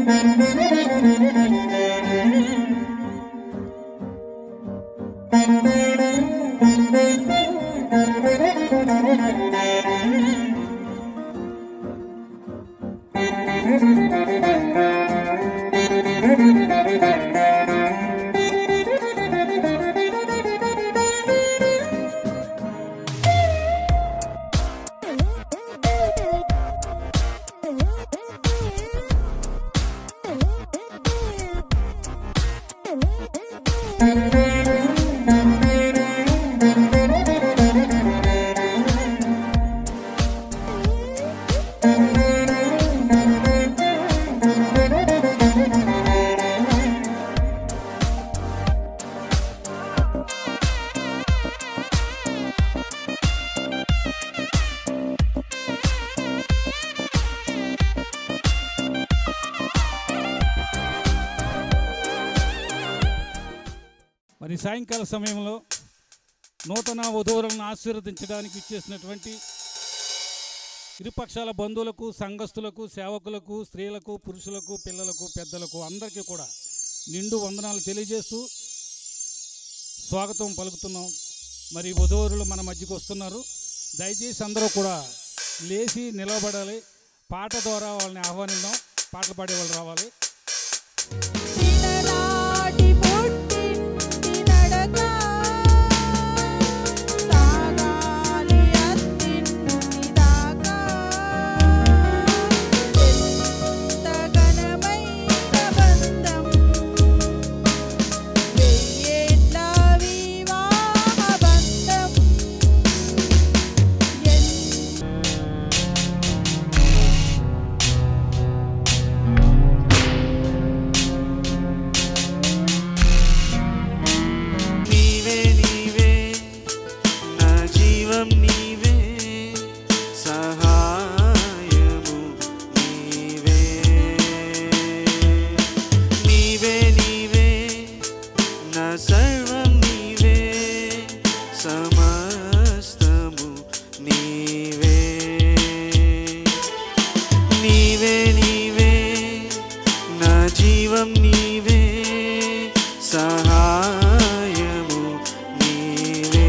మరి సాయంకాల సమయంలో నూతన వధువులను ఆశీర్వదించడానికి ఇచ్చేసినటువంటి ఇరుపక్షాల బంధువులకు సంఘస్థులకు సేవకులకు స్త్రీలకు పురుషులకు పిల్లలకు పెద్దలకు అందరికీ కూడా నిండు వందనాలు తెలియజేస్తూ స్వాగతం పలుకుతున్నాం మరి వధువరులు మన మధ్యకు వస్తున్నారు దయచేసి అందరూ కూడా లేచి నిలబడాలి పాట ద్వారా వాళ్ళని ఆహ్వానిద్దాం పాటలు పాడే వాళ్ళు రావాలి చిన్ననాటి పుట్టింటి నడక సాగాలి అత్తింటి దాకా ఎంత ఘనమైన బంధం వెయ్యేళ్ళ వివాహ బంధం ఎంత నీవే నీవే నా జీవం నీవే సహాయము నీవే నీవే నీవే నా సర్వం నీవే సమస్తము నీవే నీవే నీవే నా జీవం నీవే సహాయము నీవే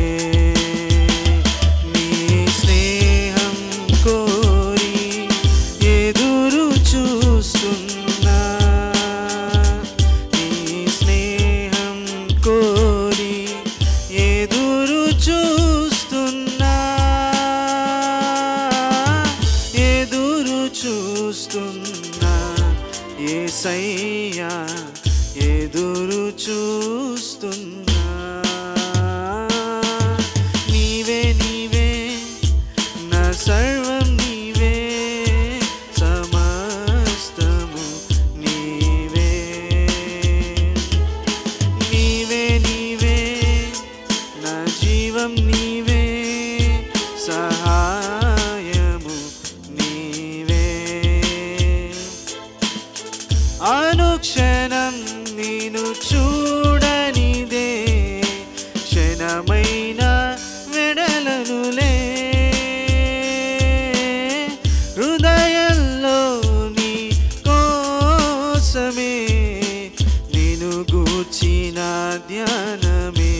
నీ స్నేహం కోరి ఎదురు చూస్తున్నా నీ స్నేహం కోరి ఎదురు చూస్తున్నా ఎదురు చూస్తున్నా ఏసయ్యా ఎదురు చూస్తున్నా నీవే నీవే నా సర్వం నీవే సమస్తము నీవే నీవే నీవే నా జీవం నీవే సహాయము నీవే అనుక్షణం నేను చూడనిదే క్షణమైన వెడలనులే హృదయంలో నీ కోసమే నేను గూర్చిన ధ్యానమే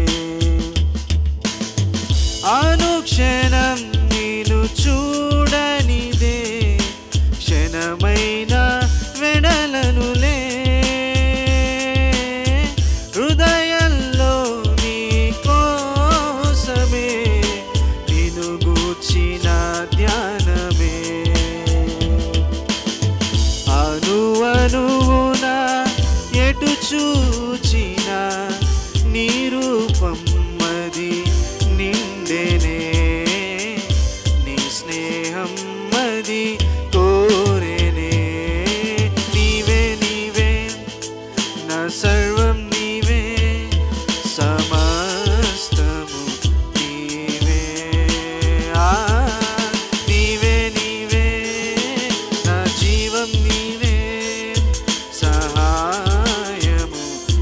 అనుక్షణం నేను చూడనిదే క్షణమైన వెడలనులే హృదయంలో నీ కోసమే నేను గూర్చిన ధ్యానమే అనువనువున ఎటు చూచిన నీ రూపం మది నిండెనే నీ స్నేహం మది కోరెనే నీవే నీవే నా సర్వం నీవే సమస్తము నీవే ఆ నీవే నీవే నా జీవం నీవే సహాయము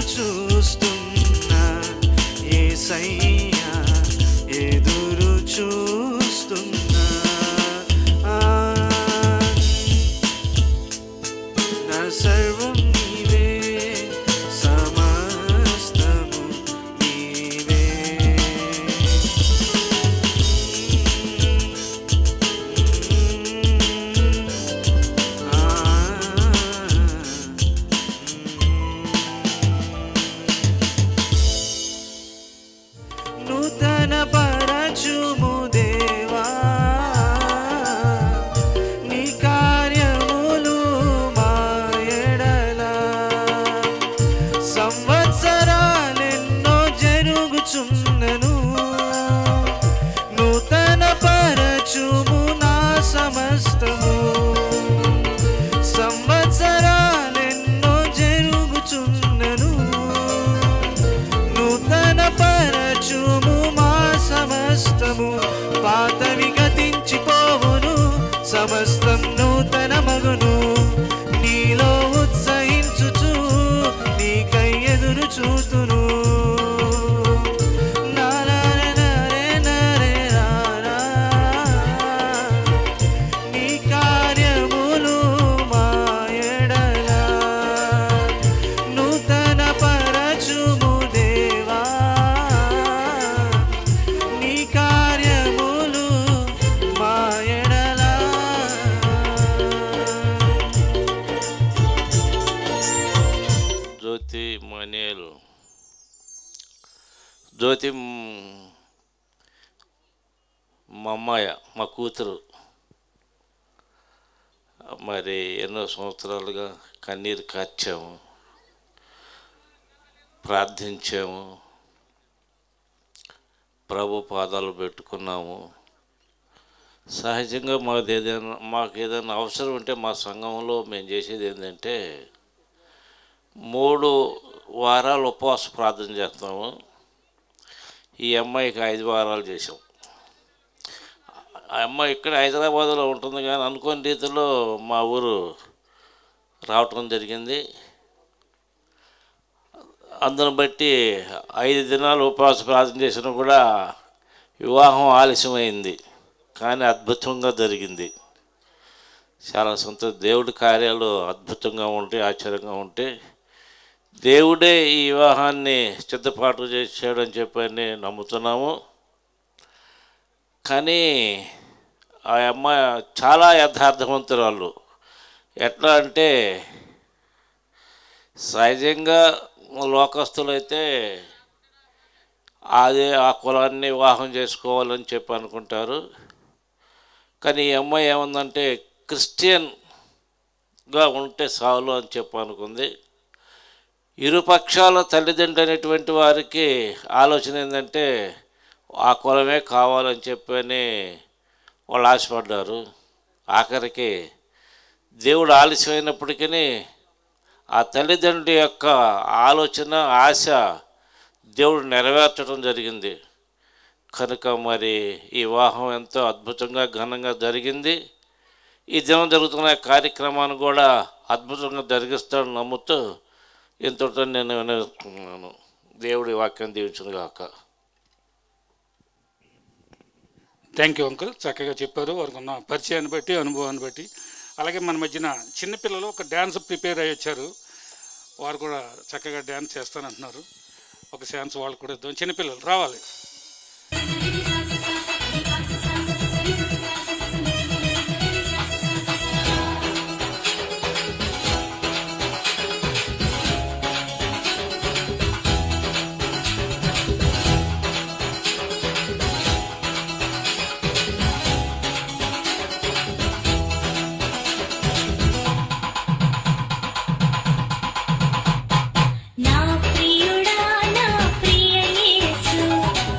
చూస్తున్నా ఏసయ్యా ఎదురు చూస్తున్నా ఆ, నా సర్వం నీవే సమస్తము నీవే నూతన పరచుము దేవా నీ కార్యములు మాయడలా సంవత్సరాలెన్నో జరుగుచున్నను నూతన పరచుము నా సమస్తము సంవత్సరాలెన్నో జరుగుచున్నను నూతన పరచుము మా సమస్తము పాతవి గతించిపోవును సమస్తం నూతన మగును నీలో ఉత్సహించుచు నీకై ఎదురు చూతును నారారే నారే నారే నారా. నీ కార్యములు మాయడలా నూతన పరచుము దేవా నీ కార్యములు మాయడలా జ్యోతి మనేలు జ్యోతి మ్, మా అమ్మాయ మా కూతురు మరి ఎన్నో సంవత్సరాలుగా కన్నీరు కార్చాము ప్రార్థించాము ప్రభు పాదాలు పెట్టుకున్నాము సహజంగా మాకు ఏదైనా మాకు ఏదైనా అవసరం ఉంటే మా సంఘంలో మేము చేసేది ఏంటంటే మూడు వారాలు ఉపవాస ప్రార్థన చేస్తాము ఈ అమ్మాయికి ఐదు వారాలు చేసాం ఆ అమ్మాయి ఇక్కడ హైదరాబాద్లో ఉంటుంది కానీ అనుకోని రీతిలో మా ఊరు రావటం జరిగింది అందును బట్టి ఐదు దినాలు ఉపవాస ప్రార్థన చేసినా కూడా వివాహం ఆలస్యమైంది కానీ అద్భుతంగా జరిగింది చాలా సంతోష దేవుడి కార్యాలు అద్భుతంగా ఉంటాయి ఆశ్చర్యంగా ఉంటాయి దేవుడే ఈ వివాహాన్ని సిద్ధపాటు చేశాడని చెప్పని నమ్ముతున్నాము కానీ ఆ అమ్మాయి చాలా యథార్థవంతురాలు ఎట్లా అంటే సహజంగా లోకస్తులైతే అదే ఆ కులాన్ని వివాహం చేసుకోవాలని చెప్పి అనుకుంటారు కానీ ఈ అమ్మాయి ఏమందంటే క్రిస్టియన్గా ఉంటే చాలు అని చెప్పి అనుకుంది ఇరుపక్షాల తల్లిదండ్రులు అనేటువంటి వారికి ఆలోచన ఏంటంటే ఆ కులమే కావాలని చెప్పని వాళ్ళు ఆశపడ్డారు ఆఖరికి దేవుడు ఆలస్యమైనప్పటికీ ఆ తల్లిదండ్రుల యొక్క ఆలోచన ఆశ దేవుడు నెరవేర్చడం జరిగింది కనుక మరి ఈ వివాహం ఎంతో అద్భుతంగా ఘనంగా జరిగింది ఈ దినం జరుగుతున్న కార్యక్రమాన్ని కూడా అద్భుతంగా జరిగిస్తాడని నమ్ముతూ ఇంతటితో నేను వినేస్తున్నాను దేవుడి వాక్యం దీవించును గాక థ్యాంక్ యూ అంకుల్ చక్కగా చెప్పారు వారికి ఉన్న పరిచయాన్ని బట్టి అనుభవాన్ని బట్టి అలాగే మన మధ్యన చిన్నపిల్లలు ఒక డ్యాన్స్ ప్రిపేర్ అయ్యి వచ్చారు వారు కూడా చక్కగా డ్యాన్స్ చేస్తానంటున్నారు ఒక ఛాన్స్ వాళ్ళు కూడా ఇద్దాం చిన్నపిల్లలు రావాలి నా ప్రియుడా నా ప్రియ యేసు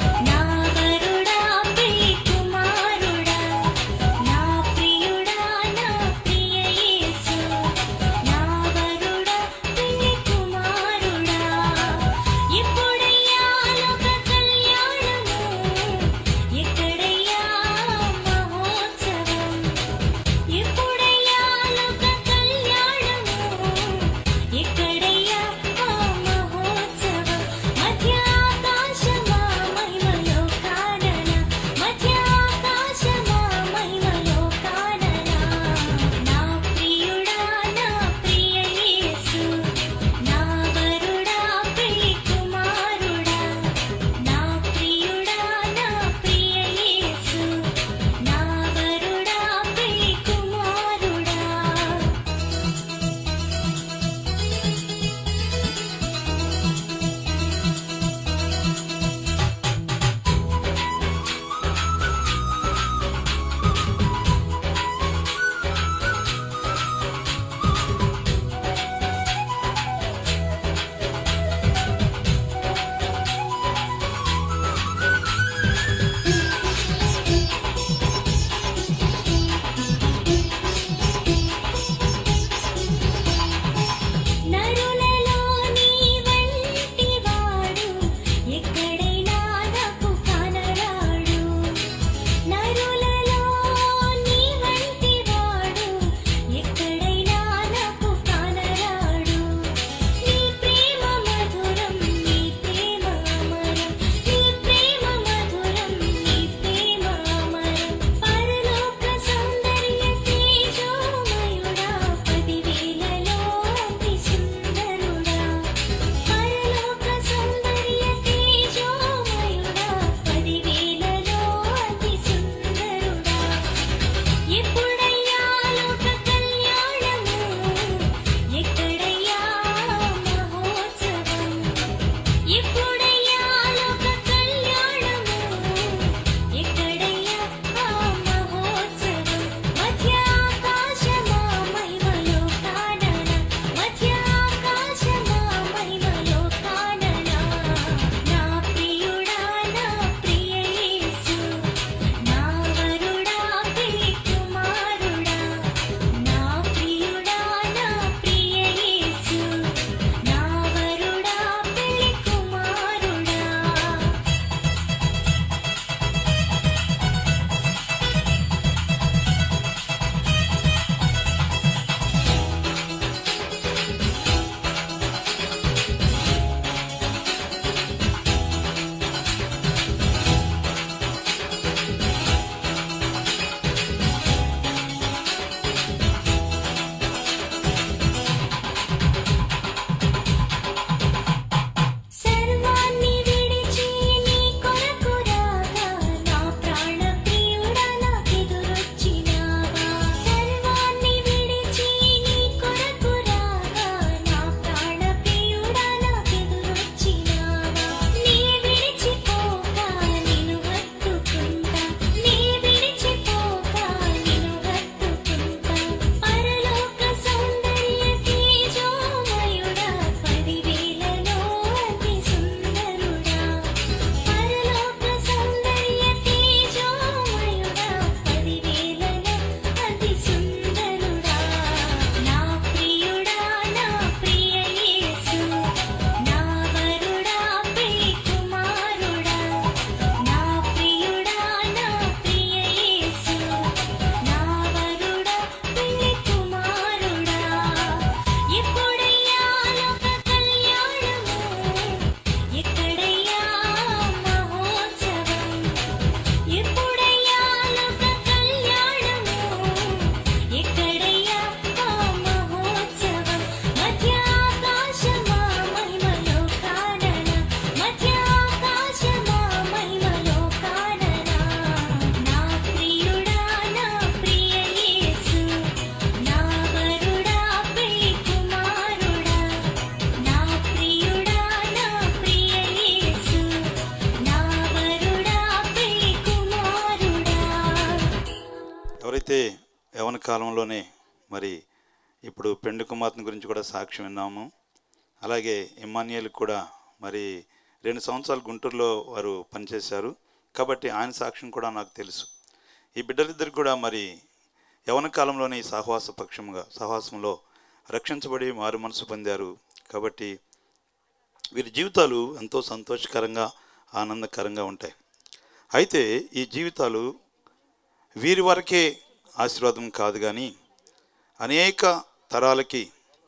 యవన కాలంలోనే మరి ఇప్పుడు పెండు కుమార్తె గురించి కూడా సాక్ష్యం విన్నాము అలాగే ఇమాన్యుయల్ కూడా మరి రెండు సంవత్సరాలు గుంటూరులో వారు పనిచేశారు కాబట్టి ఆయన సాక్ష్యం కూడా నాకు తెలుసు ఈ బిడ్డలిద్దరు కూడా మరి యవన కాలంలోనే ఈ సహవాస పక్షముగా సహవాసంలో రక్షించబడి మారు మనసు పొందారు కాబట్టి వీరి జీవితాలు ఎంతో సంతోషకరంగా ఆనందకరంగా ఉంటాయి అయితే ఈ జీవితాలు వీరి వరకే ఆశీర్వాదం కాదు కానీ అనేక తరాలకి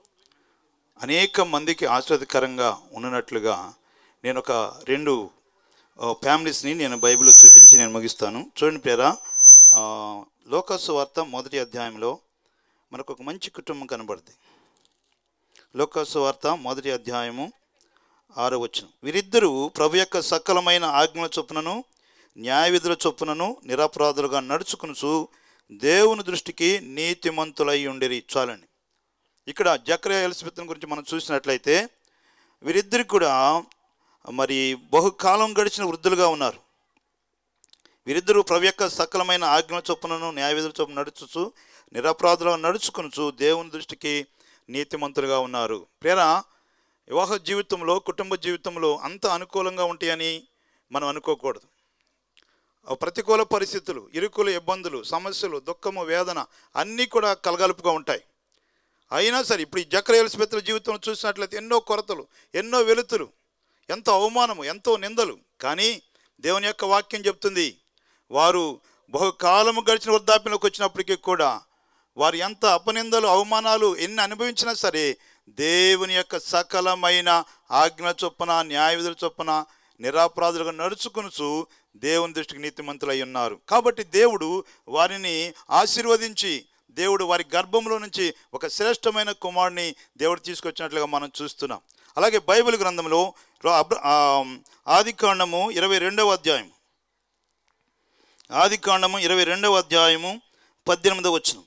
అనేక మందికి ఆశీర్వాదకరంగా ఉన్నట్లుగా నేను ఒక రెండు ఆ, ఫ్యామిలీస్ని నేను బైబిల్లో చూపించి నేను ముగిస్తాను చూడండి పేరా ఆ, లోకాసు వార్త మొదటి అధ్యాయంలో మనకు ఒక మంచి కుటుంబం కనబడుతుంది లోకాసు వార్త మొదటి అధ్యాయము ఆరో వచనం వీరిద్దరూ ప్రభు యొక్క సకలమైన ఆజ్ఞల చొప్పునను న్యాయ విధుల చొప్పునను నిరపరాధులుగా నడుచుకునుచు దేవుని దృష్టికి నీతిమంతులై ఉండిరి చాలండి ఇక్కడ జక్రయ ఎలిజబెత్ గురించి మనం చూసినట్లయితే వీరిద్దరికి కూడా మరి బహుకాలం గడిచిన వృద్ధులుగా ఉన్నారు వీరిద్దరూ ప్రభు యొక్క సకలమైన ఆజ్ఞల చొప్పునను న్యాయ విధుల చొప్పున నడుచుచు నిరపరాధులుగా నడుచుకునుచు దేవుని దృష్టికి నీతిమంతులుగా ఉన్నారు ప్రేర వివాహ జీవితంలో కుటుంబ జీవితంలో అంత అనుకూలంగా ఉంటాయని మనం అనుకోకూడదు ఆ ప్రతికూల పరిస్థితులు ఇరుకులు ఇబ్బందులు సమస్యలు దుఃఖము వేదన అన్నీ కూడా కలగలుపుగా ఉంటాయి అయినా సరే ఇప్పుడు ఈ జక్ర ఎలిజబెత్ల జీవితంలో చూసినట్లయితే ఎన్నో కొరతలు ఎన్నో వెలుతులు ఎంతో అవమానము ఎంతో నిందలు కానీ దేవుని యొక్క వాక్యం చెప్తుంది వారు బహుకాలము గడిచిన వృద్ధాప్యంలోకి వచ్చినప్పటికీ కూడా వారు ఎంత అపనిందలు అవమానాలు ఎన్ని అనుభవించినా సరే దేవుని యొక్క సకలమైన ఆజ్ఞ చొప్పున న్యాయ విధుల చొప్పున నిరాపరాధులుగా నడుచుకునుచు దేవుని దృష్టికి నీతిమంతులై ఉన్నారు కాబట్టి దేవుడు వారిని ఆశీర్వదించి దేవుడు వారి గర్భంలో నుంచి ఒక శ్రేష్టమైన కుమారుని దేవుడు తీసుకొచ్చినట్లుగా మనం చూస్తున్నాం అలాగే బైబిల్ గ్రంథంలో రో- అబ్ర- ఆ, ఆది కాండము ఇరవై రెండవ అధ్యాయం ఆది కాండము ఇరవై రెండవ అధ్యాయము పద్దెనిమిదవ వచనం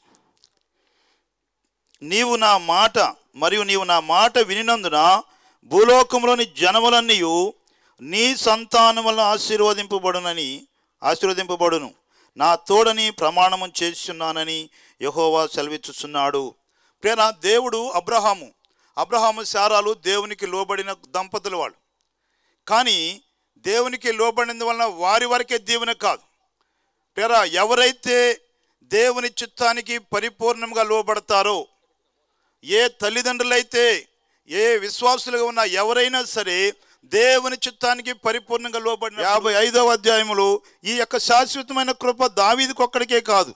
నీవు నా మాట మరియు నీవు నా మాట వినినందున భూలోకంలోని జనములన్నీ నీ సంతానం వలన ఆశీర్వదింపబడునని ఆశీర్వదింపబడును నా తోడని ప్రమాణము చేస్తున్నానని యహోవా సెలవిచ్చుచున్నాడు ప్రేమ దేవుడు అబ్రహాము అబ్రహాము శారాలు దేవునికి లోబడిన దంపతులు వాళ్ళు కానీ దేవునికి లోబడిన వలన వారి వరకే దీవెన కాదు పేర ఎవరైతే దేవుని చిత్తానికి పరిపూర్ణంగా లోబడతారో ఏ తల్లిదండ్రులైతే ఏ విశ్వాసులుగా ఉన్న ఎవరైనా సరే దేవుని చిత్తానికి పరిపూర్ణంగా లోబడిన యాభై ఐదవ అధ్యాయములో ఈ యొక్క శాశ్వతమైన కృప దావీదికి ఒక్కడికే కాదు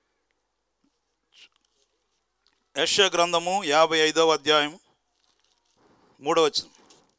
యశ గ్రంథము యాభై ఐదవ అధ్యాయం మూడవ వచనం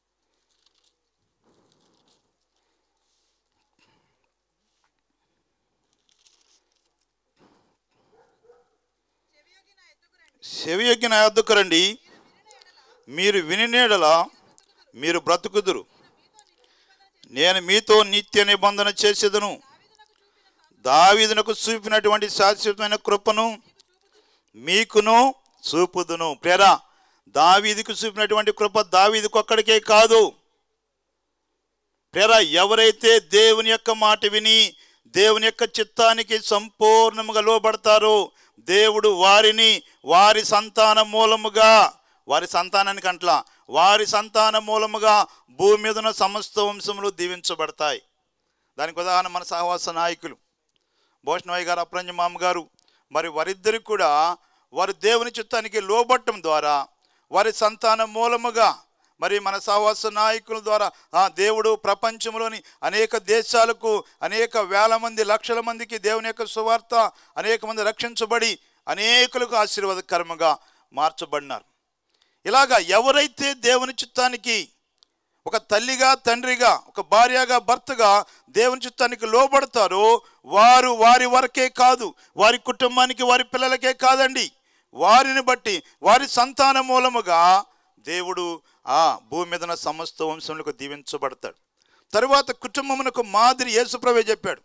చెవియొగ్గిన యొద్దకు రండి మీరు వినినేడలా మీరు బ్రతుకుదురు నేను మీతో నిత్య నిబంధన చేసేదను దావీదునకు చూపినటువంటి శాశ్వతమైన కృపను మీకును చూపుదును ప్రేరా దావీదికి చూపినటువంటి కృప దావీదికి ఒక్కడికే కాదు ప్రేరా ఎవరైతే దేవుని యొక్క మాట విని దేవుని యొక్క చిత్తానికి సంపూర్ణముగా లోబడతారో దేవుడు వారిని వారి సంతాన మూలముగా వారి సంతానానికి అంట్లా వారి సంతాన మూలముగా భూమి మీద ఉన్న సమస్త వంశములు దీవించబడతాయి దానికి ఉదాహరణ మన సహవాస నాయకులు భూషణవయ్య గారు అప్రంజ మామ గారు మరి వారిద్దరికి కూడా వారు దేవుని చిత్తానికి లోబట్టం ద్వారా వారి సంతాన మూలముగా మరి మన సహవాస నాయకుల ద్వారా ఆ దేవుడు ప్రపంచంలోని అనేక దేశాలకు అనేక వేల మంది లక్షల మందికి దేవుని యొక్క సువార్త అనేక మంది రక్షించబడి అనేకులకు ఆశీర్వాదకరముగా మార్చబడినారు ఇలాగా ఎవరైతే దేవుని చిత్తానికి ఒక తల్లిగా తండ్రిగా ఒక భార్యగా భర్తగా దేవుని చిత్తానికి లోబడతారో వారు వారి వరకే కాదు వారి కుటుంబానికి వారి పిల్లలకే కాదండి వారిని బట్టి వారి సంతాన మూలముగా దేవుడు ఆ భూమి మీద ఉన్న సమస్త వంశములకు దీవించబడతాడు తరువాత కుటుంబమునకు మాదిరి యేసుప్రవే చెప్పాడు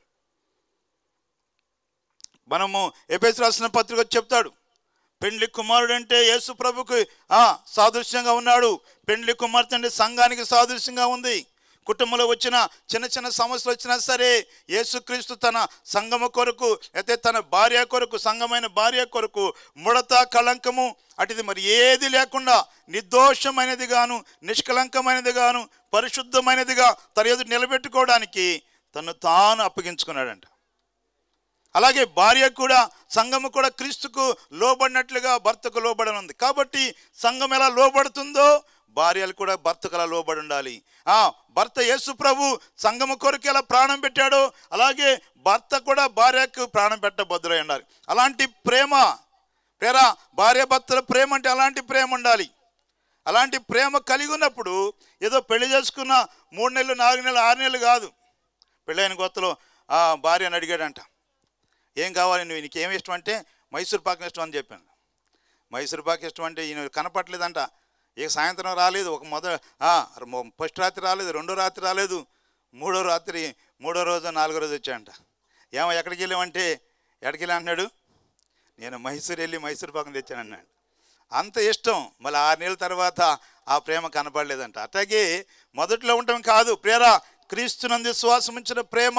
మనము ఎపేసి రాసిన పత్రిక చెప్తాడు పెండ్లి కుమారుడు అంటే యేసు ప్రభుకు ఆ సాదృశ్యంగా ఉన్నాడు పెండ్లి కుమార్తె అంటే సంఘానికి సాదృశ్యంగా ఉంది కుటుంబంలో వచ్చిన చిన్న చిన్న సమస్యలు వచ్చినా సరే యేసుక్రీస్తు తన సంగమ కొరకు అయితే తన భార్య కొరకు సంగమైన భార్య కొరకు ముడత కళంకము అటుది మరి ఏది లేకుండా నిర్దోషమైనది గాను నిష్కలంకమైనది గాను పరిశుద్ధమైనదిగా తన ఎదురు నిలబెట్టుకోవడానికి తను తాను అప్పగించుకున్నాడంట అలాగే భార్య కూడా సంఘము కూడా క్రీస్తుకు లోబడినట్లుగా భర్తకు లోబడి ఉంది కాబట్టి సంఘం ఎలా లోబడుతుందో భార్యలు కూడా భర్తకు అలా లోబడి ఉండాలి ఆ భర్త యేసు ప్రభు సంఘము కొరకు ఎలా ప్రాణం పెట్టాడో అలాగే భర్త కూడా భార్యకు ప్రాణం పెట్టబద్దులై ఉండాలి అలాంటి ప్రేమ ప్రేరా భార్య భర్తల ప్రేమ అంటే అలాంటి ప్రేమ ఉండాలి అలాంటి ప్రేమ కలిగి ఉన్నప్పుడు ఏదో పెళ్లి చేసుకున్న మూడు నెలలు నాలుగు నెలలు ఆరు నెలలు కాదు పెళ్ళైన కొత్తలో ఆ భార్యను అడిగాడంట ఏం కావాలి నువ్వు నీకు ఏమి ఇష్టం అంటే మైసూర్ పాక్ ఇష్టం అని చెప్పాను మైసూర్ పాక్ ఇష్టం అంటే ఈయన కనపట్లేదంట ఇక సాయంత్రం రాలేదు ఒక మొద ఫస్ట్ రాత్రి రాలేదు రెండో రాత్రి రాలేదు మూడో రాత్రి మూడో రోజు నాలుగో రోజు వచ్చాడంట ఏమో ఎక్కడికి వెళ్ళామంటే ఎక్కడికి వెళ్ళా అంటున్నాడు నేను మైసూర్ వెళ్ళి మైసూర్ పాకం తెచ్చాను అన్నాడు అంత ఇష్టం మళ్ళీ ఆరు నెలల తర్వాత ఆ ప్రేమ కనపడలేదంట అట్లాగే మొదట్లో ఉండటం కాదు ప్రేర క్రీస్తునందు విశ్వాసం ఉంచిన ప్రేమ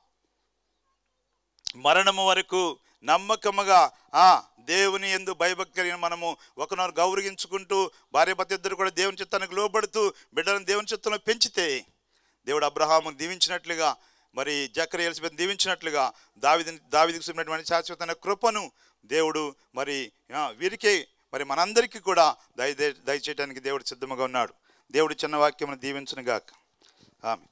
మరణము వరకు నమ్మకముగా ఆ దేవుని ఎందు భయభక్తి కలిగిన మనము ఒకరినొకరు గౌరవించుకుంటూ భార్యాభర్త ఇద్దరు కూడా దేవుని చిత్తానికి లోబడుతూ బిడ్డలను దేవుని చిత్తంలో పెంచితే దేవుడు అబ్రహాము దీవించినట్లుగా మరి జక్ర ఎలిజబెత్ దీవించినట్లుగా దావిది దావిదికి చూపినటువంటి శాశ్వతమైన కృపను దేవుడు మరి ఆ, వీరికే మరి మనందరికీ కూడా దయ దయ- దయచేయడానికి దేవుడు సిద్ధముగా ఉన్నాడు దేవుడు చిన్న వాక్యమును దీవించును గాక ఆమె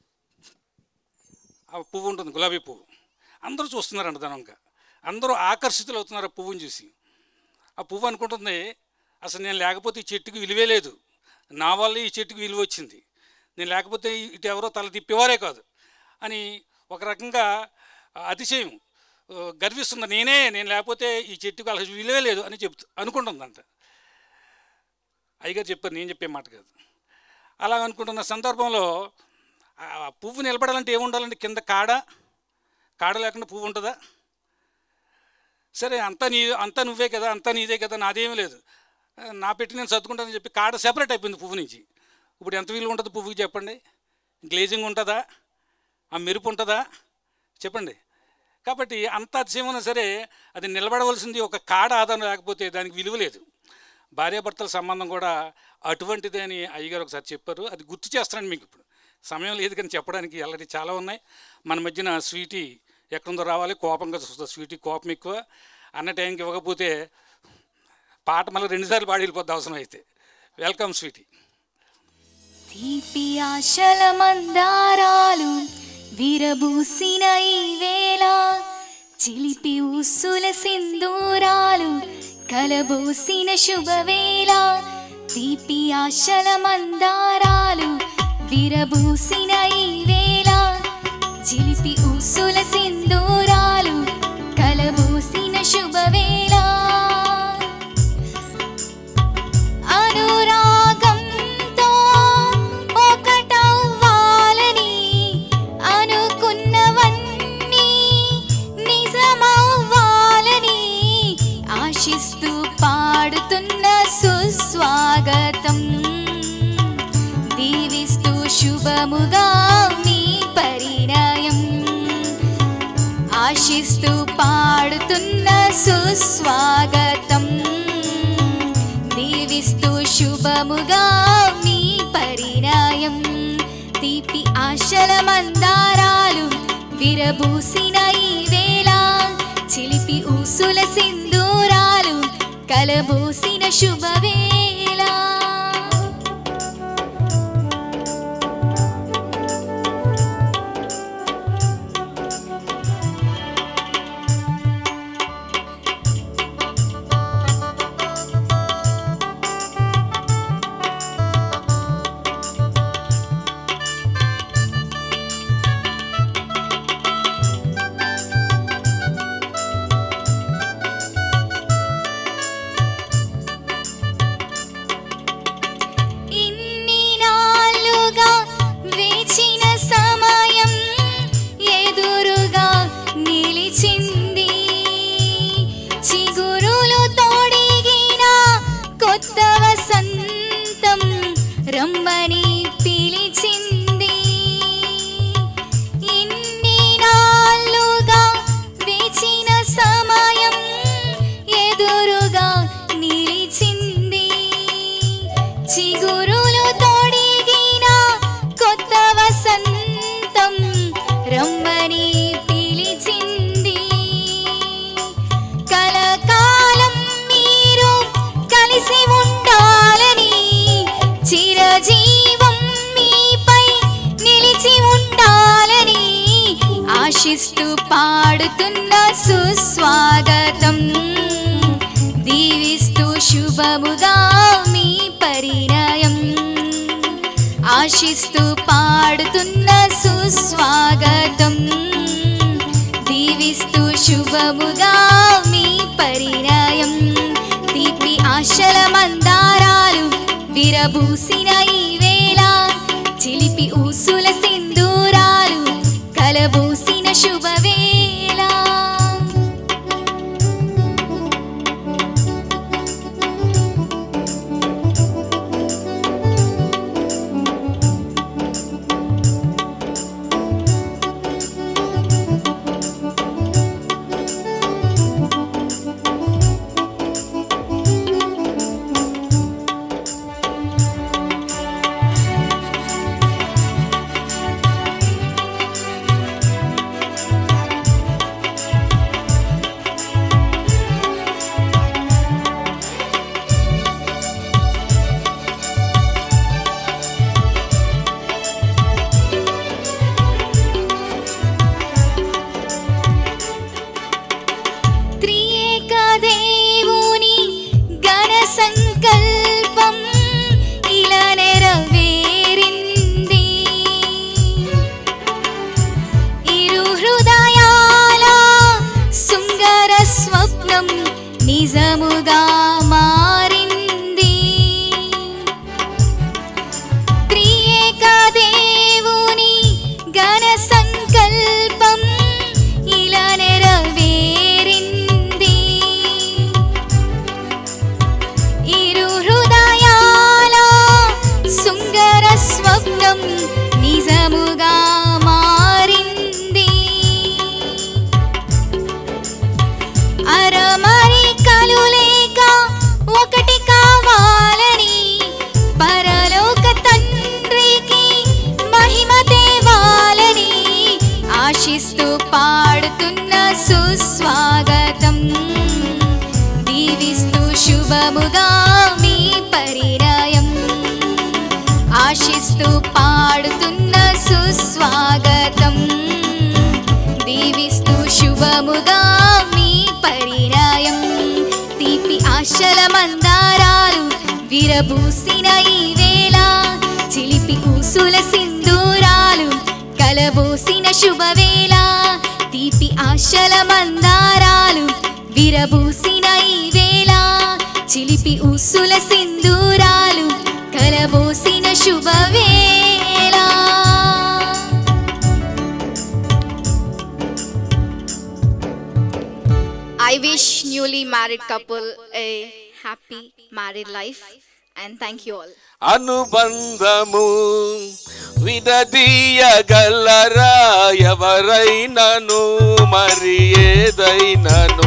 ఆ పువ్వు ఉంటుంది గులాబీ పువ్వు అందరూ చూస్తున్నారంట దానంక అందరూ ఆకర్షితులు అవుతున్నారు ఆ పువ్వుని చూసి ఆ పువ్వు అనుకుంటుంది అసలు నేను లేకపోతే ఈ చెట్టుకి విలువే లేదు నా వల్ల ఈ చెట్టుకి విలువ వచ్చింది నేను లేకపోతే ఇటు ఎవరో తల తిప్పేవారే కాదు అని ఒక రకంగా అతిశయం ఆ, గర్విస్తుంది నేనే నేను లేకపోతే ఈ చెట్టుకు అసలు విలువే లేదు అని చెప్తూ అనుకుంటుందంట అయ్యగారు చెప్పారు నేను చెప్పే మాట కాదు అలా అనుకుంటున్న సందర్భంలో ఆ పువ్వు నిలబడాలంటే ఏముండాలంటే కింద కాడ కాడ లేకుండా పువ్వు ఉంటుందా సరే అంతా నీ అంతా నువ్వే కదా అంతా నీదే కదా నాదేమీ లేదు ఆ, నా పెట్టి నేను సర్దుకుంటానని చెప్పి కాడ సెపరేట్ అయిపోయింది పువ్వు నుంచి ఇప్పుడు ఎంత విలువ ఉంటుంది పువ్వుకి చెప్పండి గ్లేజింగ్ ఉంటుందా ఆ మెరుపు ఉంటుందా చెప్పండి కాబట్టి అంత అతిశయం ఉన్నా సరే అది నిలబడవలసింది ఒక కాడ ఆధారం లేకపోతే దానికి విలువ లేదు భార్యాభర్తల సంబంధం కూడా అటువంటిదే అని అయ్యగారు ఒకసారి చెప్పారు అది గుర్తు చేస్తాను మీకు ఇప్పుడు సమయం లేదు కానీ చెప్పడానికి అలాంటి చాలా ఉన్నాయి మన మధ్యన స్వీటీ ఎక్కడుందో రావాలి కోపంగా చూస్తుంది స్వీటీ కోపం ఎక్కువ అన్న టైంకి ఇవ్వకపోతే పాట మళ్ళీ రెండుసార్లు పాడి వెళ్ళిపోద్ది అవసరం అయితే వెల్కమ్ స్వీటీ తీపి ఆశల మందారాలు విరబూసిన ఈ వేళ చిలిపి ఉస్సుల సింధూరాలు కలబోసిన శుభవేళ తీపి ఆశల మందారాలు విరబూసిన ఈ వేళ చిలిపి ఉస్సుల సింధూరాలు కలబోసిన శుభవేళ అనురాగంతో ఒకటవ్వాలని అనుకున్నవన్నీ నిజమవ్వాలని ఆశిస్తూ పాడుతున్న సుస్వాగతం దీవిస్తూ శుభముగా మీ పరిణయం ఆశిస్తూ పాడుతున్న సుస్వాగతం దీవిస్తూ శుభముగా మీ పరిణయం తీపి ఆశల మందారాలు విరబూసిన ఈ వేళ చిలిపి ఊసుల సింధూరాలు కలబోసిన శుభవేళ ఆశిస్తూ పాడుతున్న సుస్వాగతం దీవిస్తూ శుభముగా మీ పరిణయం ఆశిస్తూ పాడుతున్న సుస్వాగతం దీవిస్తూ శుభముగా మీ పరిణయం తీపి ఆశల మందారాలు విరబూసిన ఈ వేళ చిలిపి ఊసుల సింధూరాలు కలబూసిన శుభవేళ త్రియేక దేవుని గణ సంకల్పం ఇలా నెరవేరింది ఇరు హృదయాల సుందర స్వప్నం నిజముగా మారింది త్రియేక దేవుని గణ సంకల్పం ఇలా నెరవేరింది ఇరు హృదయాల సుందర స్వప్నం నిజముగా మారింది అరమరి కలులేక ఒకటి కావాలని పరలోక తండ్రికి మహిమ తేవాలని ఆశిస్తూ పాడుతున్న సుస్వాగతం దీవిస్తూ శుభముగా మీ పరిణయం ఆశిస్తూ పాడుతున్న సుస్వాగతం దీవిస్తూ శుభముగా మీ పరిణయం తీపి ఆశల మందారాలు విరబూసిన ఈ వేళ చిలిపి ఊసుల సింధూరాలు కలబోసిన శుభవేళ తీపి ఆశల మందారాలు విరబూసిన ఈ వేళ చిలిపి ఊసుల సింధూరాలు కలబోసిన శుభవేళ I wish newly married couple a happy married life and thank you all. అనుబంధము విడదీయగలరా ఎవరైనను మరి ఏదైనను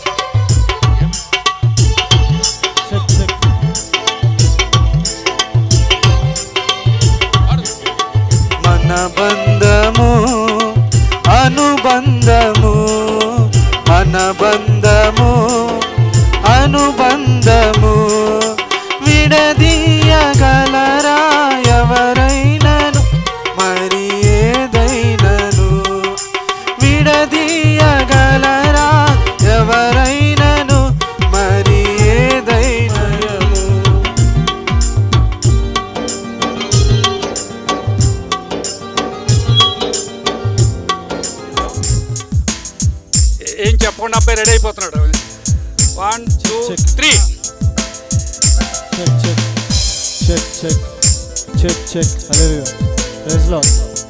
మన బంధము అనుబంధము మన బంధము అనుబంధము విడదీయగలరా ఎవరైనను మరి ఏదైనను విడదీయగలరా ఎవరైనను మరి ఏదైనను ఏం చెప్పకుండా అబ్బాయి రెడీ అయిపోతున్నాడు one two three check check check check check check hallelujah praise Lord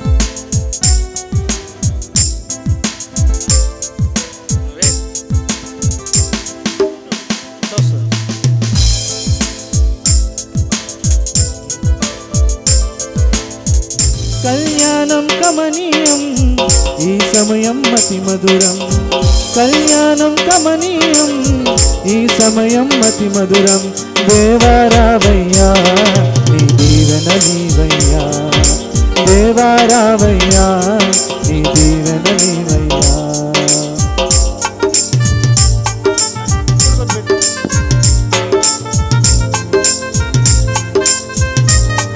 కళ్యాణం కమనీయం ఈ సమయం అతి మధురం కళ్యాణం కమనీయం ఈ సమయం అతి మధురం దేవారావయ్యా నీ దీవెన నీవయ్యా దేవారావయ్యా నీ దీవెన నీవయ్యా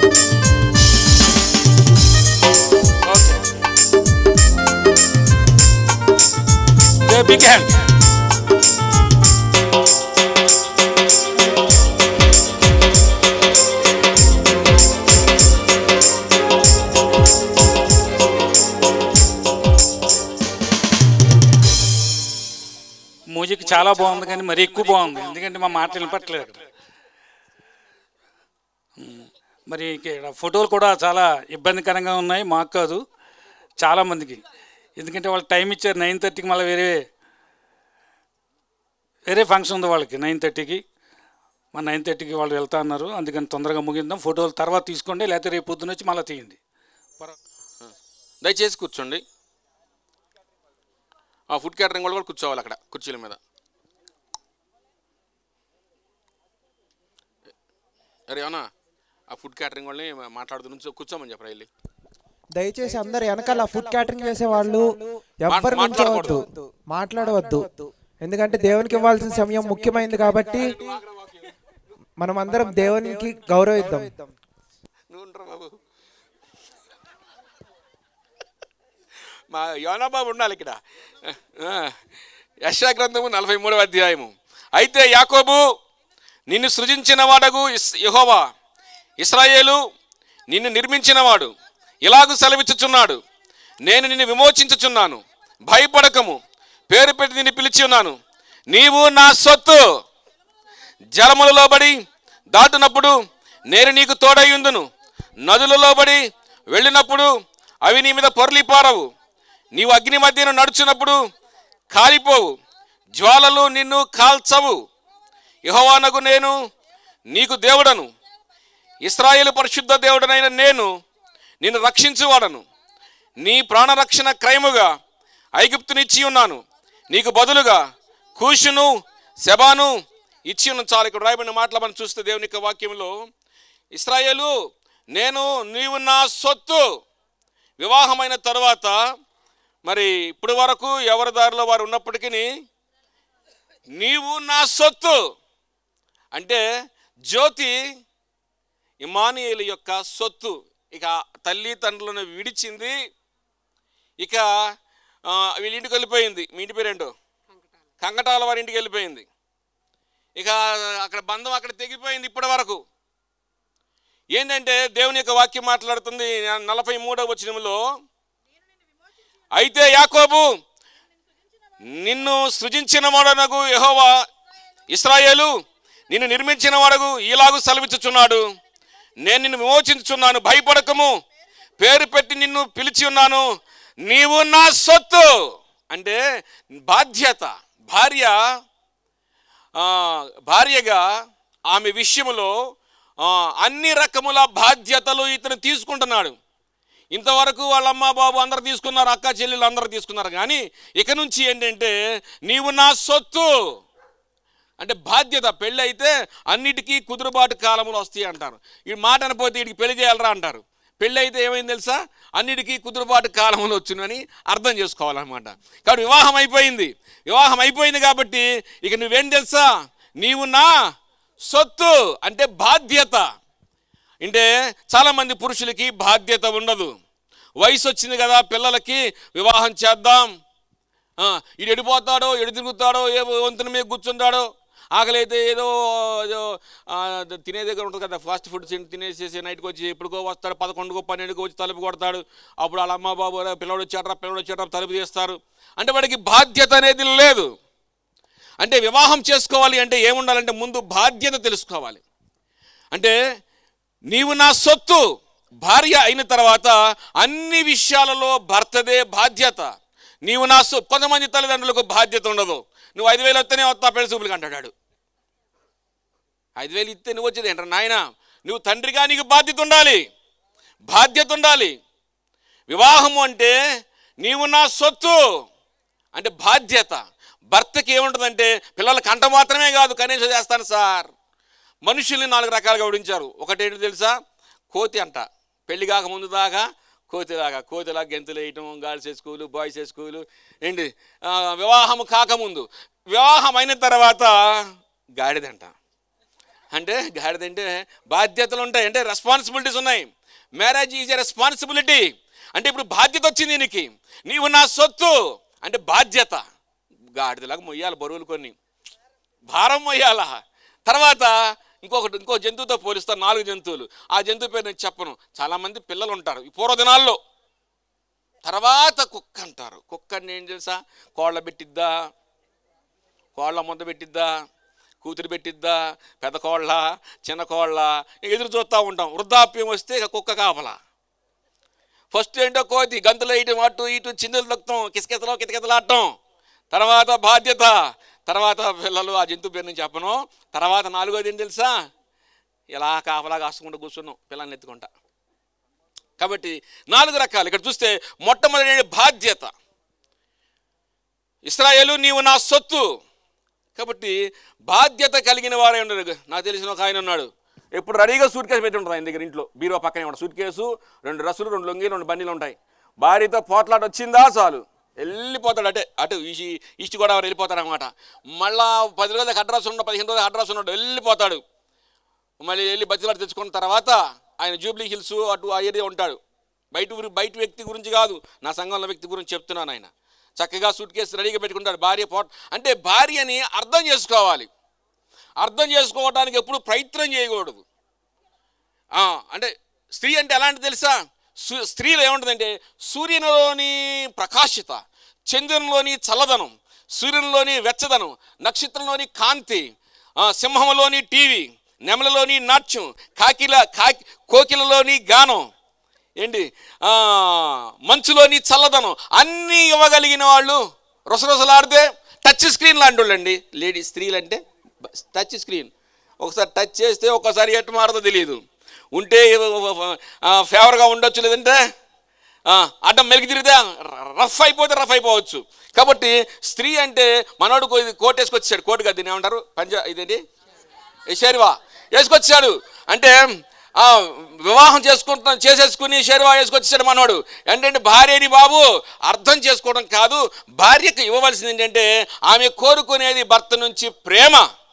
ఓకే బిగ్ హ్యాండ్ మ్యూజిక్ చాలా బాగుంది కానీ మరి ఎక్కువ బాగుంది ఎందుకంటే మా మాట వినపట్లేదు అక్కడ ఉమ్, మరి ఇక్కడ ఫోటోలు కూడా చాలా ఇబ్బందికరంగా ఉన్నాయి మాకు కాదు చాలామందికి ఎందుకంటే వాళ్ళు టైం ఇచ్చారు నైన్ థర్టీకి మళ్ళీ వేరే వేరే ఫంక్షన్ ఉంది వాళ్ళకి నైన్ థర్టీకి మా నైన్ థర్టీకి వాళ్ళు వెళ్తా అన్నారు అందుకని తొందరగా ముగిందాం ఫోటోలు తర్వాత తీసుకోండి లేకపోతే రేపు పొద్దున వచ్చి మళ్ళీ తీయండి దయచేసి కూర్చోండి ఆ ఫుడ్ క్యాటరింగ్ వాళ్ళు కూడా కూర్చోవాలి అక్కడ కుర్చీల మీద అరే అవునా ఆ ఫుడ్ క్యాటరింగ్ వాళ్ళని మాట్లాడుతూ నుంచి కూర్చోమని చెప్పరా వెళ్ళి దయచేసి అందరు వెనకాల ఫుడ్ క్యాటరింగ్ చేసే వాళ్ళు ఎవ్వరు మాట్- నుంచోవద్దు మాట్లాడవద్దు ఎందుకంటే దేవునికి ఇవ్వాల్సిన సమయం ముఖ్యమైనది కాబట్టి మనం అందరం దేవునికి గౌరవిద్దాం నువ్వు ఉండరా బాబు మా యోనా బాబు ఉండాలి ఇక్కడ ఆ, యెషయా గ్రంథము నలభై మూడవ అధ్యాయము అయితే యాకోబు నిన్ను సృజించిన వాడగు ఇస్ యెహోవా ఇస్రాయేలు నిన్ను నిర్మించినవాడు ఇలాగు సెలవిచ్చుచున్నాడు నేను నిన్ను విమోచించుచున్నాను భయపడకము పేరు పెట్టి నిన్ను పిలిచి ఉన్నాను నీవు నా సొత్తు జలములలో బడి దాటునప్పుడు నేను నీకు తోడయ్యుందును నదులలో బడి వెళ్ళినప్పుడు అవి నీ మీద పొరలిపారవు నీవు అగ్ని మధ్యను నడుచున్నప్పుడు కాలిపోవు జ్వాలలు నిన్ను కాల్చవు యహోవానకు నేను నీకు దేవుడను ఇస్రాయేలు పరిశుద్ధ దేవుడనైన నేను నిన్ను రక్షించువాడను నీ ప్రాణరక్షణ క్రయముగా ఐగుప్తునిచ్చి ఉన్నాను నీకు బదులుగా కూషును శబాను ఇచ్చి ఉన్న చాలు ఇక్కడ రాయబడిన మాటలు మనం చూస్తే దేవుని యొక్క వాక్యంలో ఇస్రాయేలు నేను నీవు నా సొత్తు వివాహమైన తరువాత మరి ఇప్పటి వరకు ఎవరి దారిలో వారు ఉన్నప్పటికీ నీవు నా సొత్తు అంటే జ్యోతి ఇమానియేలు యొక్క సొత్తు ఇక తల్లి తండ్రులను విడిచింది ఇక ఆ, వీళ్ళ ఇంటికి వెళ్ళిపోయింది మీ ఇంటి పేరేంటో కంకటాల వారి ఇంటికి వెళ్ళిపోయింది ఇక అక్కడ బంధం అక్కడ తెగిపోయింది ఇప్పటి వరకు ఏంటంటే దేవుని యొక్క వాక్యం మాట్లాడుతుంది నలభై మూడవ వచనంలో అయితే యాకోబు నిన్ను సృజించిన వాడనగు యెహోవా ఇస్రాయేలు నిన్ను నిర్మించిన వాడగు ఈలాగు సెలవిచ్చుచున్నాడు నేను నిన్ను విమోచించుచున్నాను భయపడకము పేరు పెట్టి నిన్ను పిలిచి ఉన్నాను నీవు నా సొత్తు అంటే బాధ్యత భార్య ఆ, భార్యగా ఆమె విషయంలో ఆ, అన్ని రకముల బాధ్యతలు ఇతను తీసుకుంటున్నాడు ఇంతవరకు వాళ్ళ అమ్మ బాబు అందరు తీసుకున్నారు అక్క చెల్లెలు అందరూ తీసుకున్నారు కానీ ఇక నుంచి ఏంటంటే నీవు నా సొత్తు అంటే బాధ్యత పెళ్ళి అయితే అన్నిటికీ కుదురుబాటు కాలములు వస్తాయి అంటారు ఈ మాట అనపోతే వీడికి పెళ్లి చేయాలరా అంటారు పెళ్ళి అయితే ఏమైంది తెలుసా అన్నిటికీ కుదురుబాటు కాలములు వచ్చునని అర్థం చేసుకోవాలన్నమాట కాబట్టి వివాహం అయిపోయింది వివాహం అయిపోయింది కాబట్టి ఇక నువ్వేం తెలుసా నీవు నా సొత్తు అంటే బాధ్యత అంటే చాలామంది పురుషులకి బాధ్యత ఉండదు వయసు వచ్చింది కదా పిల్లలకి వివాహం చేద్దాం ఆ, ఈడు ఎడిపోతాడో ఎడు తిరుగుతాడో ఏ వంతున మీద కూర్చుంటాడో ఆకలి అయితే ఏదో ఏదో, ఆ, తినే దగ్గర ఉంటుంది కదా ఫాస్ట్ ఫుడ్ తినేసేసి నైట్కి వచ్చి ఎప్పుడుకో వస్తాడు పదకొండుకో పన్నెండుకో వచ్చి తలుపు కొడతాడు అప్పుడు వాళ్ళ అమ్మ బాబు "రే, పిల్లడు వచ్చాడరా పిల్లడు వచ్చాడరా తలుపు తీస్తారు అంటే వాడికి బాధ్యత అనేది లేదు అంటే వివాహం చేసుకోవాలి అంటే ఏముండాలంటే ముందు బాధ్యత తెలుసుకోవాలి అంటే నీవు నా సొత్తు భార్య అయిన తర్వాత అన్ని విషయాలలో భర్తదే బాధ్యత నీవు నా సొ కొంతమంది తల్లిదండ్రులకు బాధ్యత ఉండదు నువ్వు ఐదు వేలు వస్తేనే వస్తా పెళ్లి చూపులకు అంటాడు ఐదు వేలు ఇస్తే నువ్వు వచ్చేది ఏంటరా నాయన నువ్వు తండ్రిగా నీకు బాధ్యత ఉండాలి బాధ్యత ఉండాలి వివాహము అంటే నీవు నా సొత్తు అంటే బాధ్యత భర్తకి ఏముంటుందంటే పిల్లల కంట మాత్రమే కాదు కనీసం చేస్తాను సార్ మనుషుల్ని నాలుగు రకాలుగా విడించారు ఒకటేంటి తెలుసా కోతి అంట పెళ్లి కాక ముందు దాకా కోతిలాగా కోతిలా గెంతులు వేయటం గర్ల్స్ స్కూలు బాయ్స్ స్కూలు ఏంటి ఆ, వివాహం కాకముందు వివాహం అయిన తర్వాత గాడిదంట అంటే గాడిద అంటే బాధ్యతలు ఉంటాయి అంటే రెస్పాన్సిబిలిటీస్ ఉన్నాయి మ్యారేజ్ ఈజ్ ఎ రెస్పాన్సిబిలిటీ అంటే ఇప్పుడు బాధ్యత వచ్చింది నీకు నీవు నా సొత్తు అంటే బాధ్యత గాడిదలాగా మొయ్యాలి బరువులు కొన్ని భారం మొయ్యాల తర్వాత ఇంకొకటి ఇంకో జంతువుతో పోలిస్తారు నాలుగు జంతువులు ఆ జంతువు పేరు నేను చెప్పను చాలామంది పిల్లలు ఉంటారు ఈ పూర్వదినాల్లో తర్వాత కుక్క అంటారు కుక్క అంటే ఏం తెలుసా కోళ్ళ పెట్టిద్దా కోళ్ళ ముద్ద పెట్టిద్దా కూతురు పెట్టిద్దా పెద్ద కోళ్ళ చిన్న కోళ్ళ ఎదురు చూస్తూ ఉంటాం వృద్ధాప్యం వస్తే ఇక కుక్క కాపలా ఫస్ట్ ఏంటో కోతి గంతులు వేయటం అటు ఇటు చిందులు తొక్కటం కిసకిసలో కితకితలాడటం తర్వాత బాధ్యత తర్వాత పిల్లలు ఆ జంతు పేరు నుంచి చెప్పను తర్వాత నాలుగోది ఏం తెలుసా ఇలా కాపలా కాసుకుంటూ కూర్చున్నాం పిల్లల్ని ఎత్తుకుంటా కాబట్టి నాలుగు రకాలు ఇక్కడ చూస్తే మొట్టమొదటి బాధ్యత ఇస్రాయేలు నీవు నా సొత్తు కాబట్టి బాధ్యత కలిగిన వారే ఉండరు నాకు తెలిసిన ఒక ఆయన ఉన్నాడు ఎప్పుడు రెడీగా సూట్ కేసు పెట్టి ఉంటుంది ఆయన దగ్గర ఇంట్లో బీరో పక్కనే ఉంటాడు సూట్ కేసు రెండు రసులు రెండు లొంగి రెండు బండిలు ఉంటాయి భార్యతో పోట్లాట వచ్చిందా చాలు వెళ్ళిపోతాడు అటే అటు ఈసి ఈస్ట్ గోదావరి వెళ్ళిపోతాడు అనమాట మళ్ళా పది రోజులకు అడ్రస్ ఉన్నాడు పదిహేను రోజులకు అడ్రస్ ఉన్నాడు వెళ్ళిపోతాడు మళ్ళీ వెళ్ళి బతిలాడు తెచ్చుకున్న తర్వాత ఆయన జూబ్లీ హిల్స్ అటు ఆ ఏరియా ఉంటాడు బయట ఊరి బయట వ్యక్తి గురించి కాదు నా సంఘంలో వ్యక్తి గురించి చెప్తున్నాను ఆయన చక్కగా సూట్ కేసు రెడీగా పెట్టుకుంటాడు భార్య పోట అంటే భార్యని అర్థం చేసుకోవాలి అర్థం చేసుకోవడానికి ఎప్పుడు ప్రయత్నం చేయకూడదు ఆ, అంటే స్త్రీ అంటే ఎలాంటి తెలుసా సు- స్త్రీలో ఏముంటుందంటే సూర్యునిలోని ప్రకాశిత చంద్రునిలోని చల్లదనం సూర్యునిలోని వెచ్చదనం నక్షత్రంలోని కాంతి ఆ, సింహంలోని టీవీ నెమలలోని నాట్యం కాకిల కాకి కోకిలలోని గానం ఏంటి ఆ, మంచులోని చల్లదనం అన్నీ ఇవ్వగలిగిన వాళ్ళు రొసరొసలాడితే టచ్ స్క్రీన్ లాంటి వాళ్ళండి లేడీ స్త్రీలు అంటే బ- టచ్ స్క్రీన్ ఒకసారి టచ్ చేస్తే ఒక్కసారి ఎటు మారదో తెలియదు ఉంటే ఆ, ఫేవర్గా ఉండొచ్చు లేదంటే ఆ, అడ్డం మెలికి తిరిగితే రఫ్ అయిపోతే రఫ్ అయిపోవచ్చు కాబట్టి స్త్రీ అంటే మనోడు కో- కోట్ వేసుకొచ్చాడు కోట్ కదా దీన్ని ఏమంటారు పంజా ఇదేంటి షేర్వా వేసుకొచ్చాడు అంటే ఆ, వివాహం చేసుకుంటున్న చేసేసుకుని షేర్వా వేసుకొచ్చాడు మనవాడు ఏంటంటే భార్యని బాబు అర్థం చేసుకోవడం కాదు భార్యకు ఇవ్వవలసింది ఏంటంటే ఆమె కోరుకునేది భర్త నుంచి ప్రేమ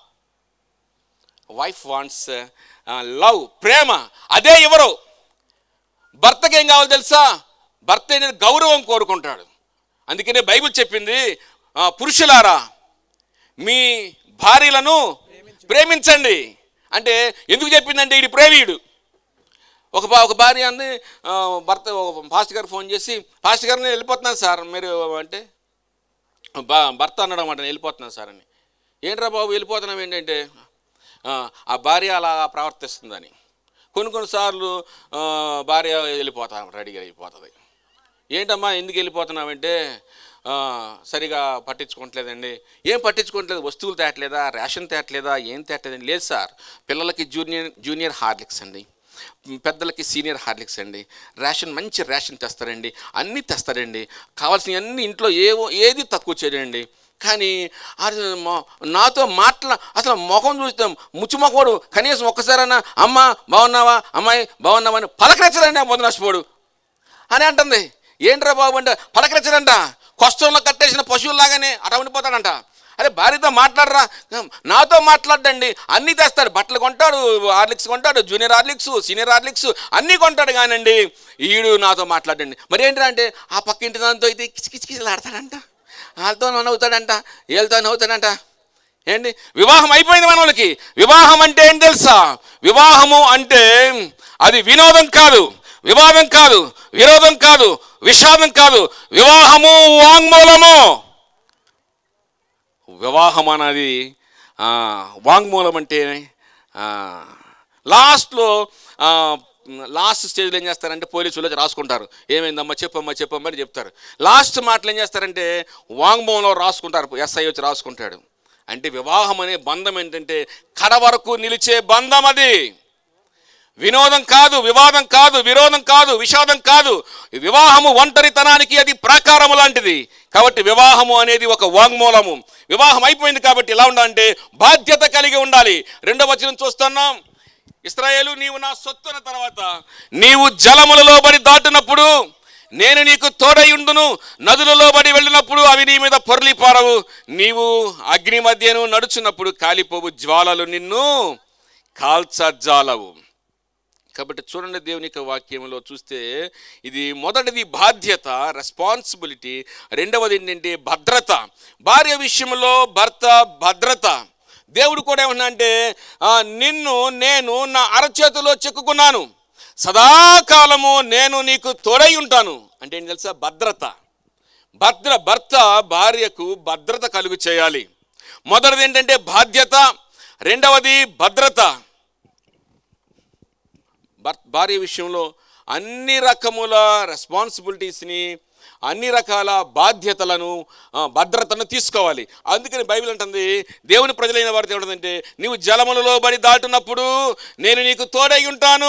వైఫ్ వాంట్స్ లవ్ ప్రేమ అదే ఇవ్వరు భర్తకి ఏం కావాలి తెలుసా భర్త ఏంటంటే గౌరవం కోరుకుంటాడు అందుకనే బైబిల్ చెప్పింది ఆ, పురుషులారా మీ భార్యలను ప్రేమించండి అంటే ఎందుకు చెప్పిందంటే ఇది ప్రేమీయుడు ఒక భా- ఒక భార్య అంది ఆ, భర్త ఒక ఫాస్ట్ గారు ఫోన్ చేసి ఫాస్ట్ గారు నేను వెళ్ళిపోతున్నాను సార్ మీరు అంటే బా భర్త అనడం అంటే వెళ్ళిపోతున్నాను సార్ అని ఏంట్రా బాబు వెళ్ళిపోతున్నాం ఏంటంటే ఆ, ఆ భార్య అలా ప్రవర్తిస్తుందని కొన్ని కొన్నిసార్లు ఆ, భార్య వెళ్ళిపోతా రెడీగా వెళ్ళిపోతుంది ఏంటమ్మా ఎందుకు వెళ్ళిపోతున్నావంటే ఆ, సరిగా పట్టించుకోవట్లేదండి ఏం పట్టించుకోవట్లేదు వస్తువులు తేట్లేదా రేషన్ తేట్లేదా ఏం తేట్లేదండి లేదు సార్ పిల్లలకి జూనియర్ జూనియర్ హార్లిక్స్ అండి పెద్దలకి సీనియర్ హార్లిక్స్ అండి రేషన్ మంచి రేషన్ తెస్తారండి అన్నీ తెస్తారండి కావాల్సిన అన్ని ఇంట్లో ఏవో ఏది తక్కువ చేయడండి కానీ అది మొ- నాతో మాట్లా అసలు ముఖం చూస్తాం ముచ్చుమొకడు కనీసం ఒక్కసారైనా అమ్మ బాగున్నావా అమ్మాయి బాగున్నావా అని పలకరించడండి ఆ పొద్దు నష్టపోడు అని అంటుంది ఏంట్రా బాబు అంటే పలకరించడంట కష్టంలో కట్టేసిన పశువుల్లాగానే అట ఉండిపోతాడంట అరే భార్యతో మాట్లాడరా నాతో మాట్లాడండి అన్నీ తెస్తాడు బట్టలు కొంటాడు హార్లిక్స్ కొంటాడు జూనియర్ హార్లిక్స్ సీనియర్ హార్లిక్స్ అన్నీ కొంటాడు కానండి ఈడు నాతో మాట్లాడండి మరి ఏంట్రా అంటే ఆ పక్క ఇంటి దాంతో అయితే కిచకిచకిచలు ఆడతాడంట వాళ్ళతో నవ్వుతాడంట వీళ్ళతో నవ్వుతాడంట ఏంటి వివాహం అయిపోయింది మన వాళ్ళకి వివాహం అంటే ఏం తెలుసా వివాహము అంటే అది వినోదం కాదు వివాదం కాదు విరోధం కాదు విషాదం కాదు వివాహము వాంగ్మూలము వివాహం అన్నది ఆ, వాంగ్మూలం అంటే ఆ, లాస్ట్లో ఆ, లాస్ట్ స్టేజ్లో ఏం చేస్తారంటే పోలీసులు వచ్చి రాసుకుంటారు ఏమైందమ్మా చెప్పమ్మా చెప్పమ్మా అని చెప్తారు లాస్ట్ మాటలు ఏం చేస్తారంటే వాంగ్మూలంలో రాసుకుంటారు ఎస్ఐ వచ్చి రాసుకుంటాడు అంటే వివాహం అనే బంధం ఏంటంటే కడ వరకు నిలిచే బంధం అది వినోదం కాదు వివాదం కాదు విరోధం కాదు విషాదం కాదు ఈ వివాహము ఒంటరితనానికి అది ప్రాకారము లాంటిది కాబట్టి వివాహము అనేది ఒక వాంగ్మూలము వివాహం అయిపోయింది కాబట్టి ఎలా ఉండాలంటే బాధ్యత కలిగి ఉండాలి రెండవ వచనం చూస్తున్నాం ఇస్రాయేలు నీవు నా సొత్తు అన్న తర్వాత నీవు జలములలో బడి దాటినప్పుడు నేను నీకు తోడై ఉండును నదులలో బడి వెళ్ళినప్పుడు అవి నీ మీద పొరలి పారవు నీవు అగ్ని మధ్యను నడుచున్నప్పుడు కాలిపోవు జ్వాలలు నిన్ను కాల్చజాలవు కాబట్టి చూడండి దేవుని యొక్క వాక్యంలో చూస్తే ఇది మొదటిది బాధ్యత రెస్పాన్సిబిలిటీ రెండవది ఏంటంటే భద్రత భార్య విషయంలో భర్త భద్రత దేవుడు కూడా ఏమన్నా అంటే ఆ, నిన్ను నేను నా అరచేతిలో చెక్కుకున్నాను సదాకాలము నేను నీకు తోడై ఉంటాను అంటే ఏంటి తెలుసా భద్రత భద్ర భర్త భార్యకు భద్రత కలుగు చేయాలి మొదటిది ఏంటంటే బాధ్యత రెండవది భద్రత భర్ భార్య విషయంలో అన్ని రకముల రెస్పాన్సిబిలిటీస్ని అన్ని రకాల బాధ్యతలను ఆ, భద్రతను తీసుకోవాలి అందుకని బైబిల్ అంటుంది దేవుని ప్రజలైన వారితో ఏమంటుందంటే నీవు జలములలో బడి దాటున్నప్పుడు నేను నీకు తోడై ఉంటాను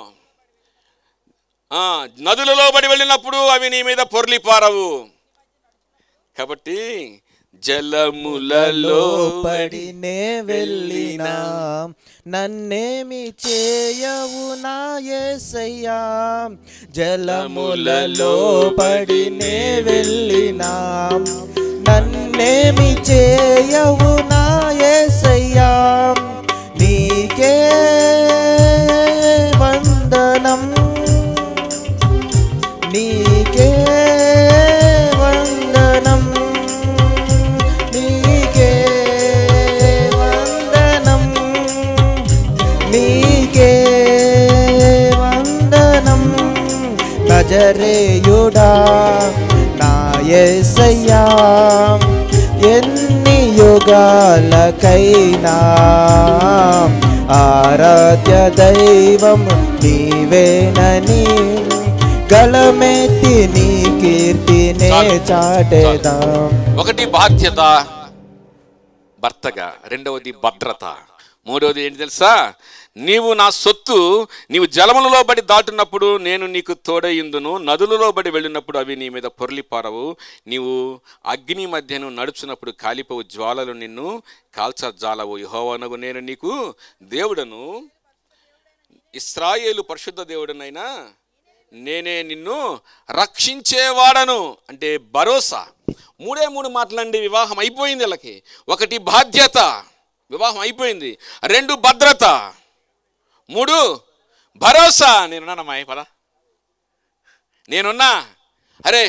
ఆ, నదులలో బడి వెళ్ళినప్పుడు అవి నీ మీద పొర్లి పారవు కాబట్టి జలములలో పడినే వెళ్ళినా నన్నేమి చేయవు నా యేసయ్యా జలములలో పడినే వెళ్ళినా నన్నేమి చేయవు నా యేసయ్యా నీకే వందనం నీకే వందనం నీకే వందనం నీకే వందనం నజరేయుడా నా యేసయ్యా ఎన్ని యుగాలకైనా ఆరాధ్య దైవం నీవేనని గలమెత్తి నీ కీర్తినే చాలు, చాటేదాం ఒకటి బాధ్యత భర్తగా రెండవది భద్రత మూడవది ఏంటి తెలుసా నీవు నా సొత్తు నీవు జలములలో బడి దాటున్నప్పుడు నేను నీకు తోడయిందును నదులలో బడి వెళ్ళినప్పుడు అవి నీ మీద పొర్లిపారవు నీవు అగ్ని మధ్యను నడుచున్నప్పుడు కాలిపోవు జ్వాలలు నిన్ను కాల్చజాలవు యహోవనగు నేను నీకు దేవుడను ఇస్రాయేలు పరిశుద్ధ దేవుడనైనా నేనే నిన్ను రక్షించేవాడను అంటే భరోసా మూడే మూడు మాటలండి వివాహం అయిపోయింది వీళ్ళకి ఒకటి బాధ్యత వివాహం అయిపోయింది రెండు భద్రత మూడు భరోసా నేనున్నానమ్మా పద నేనున్నా అరే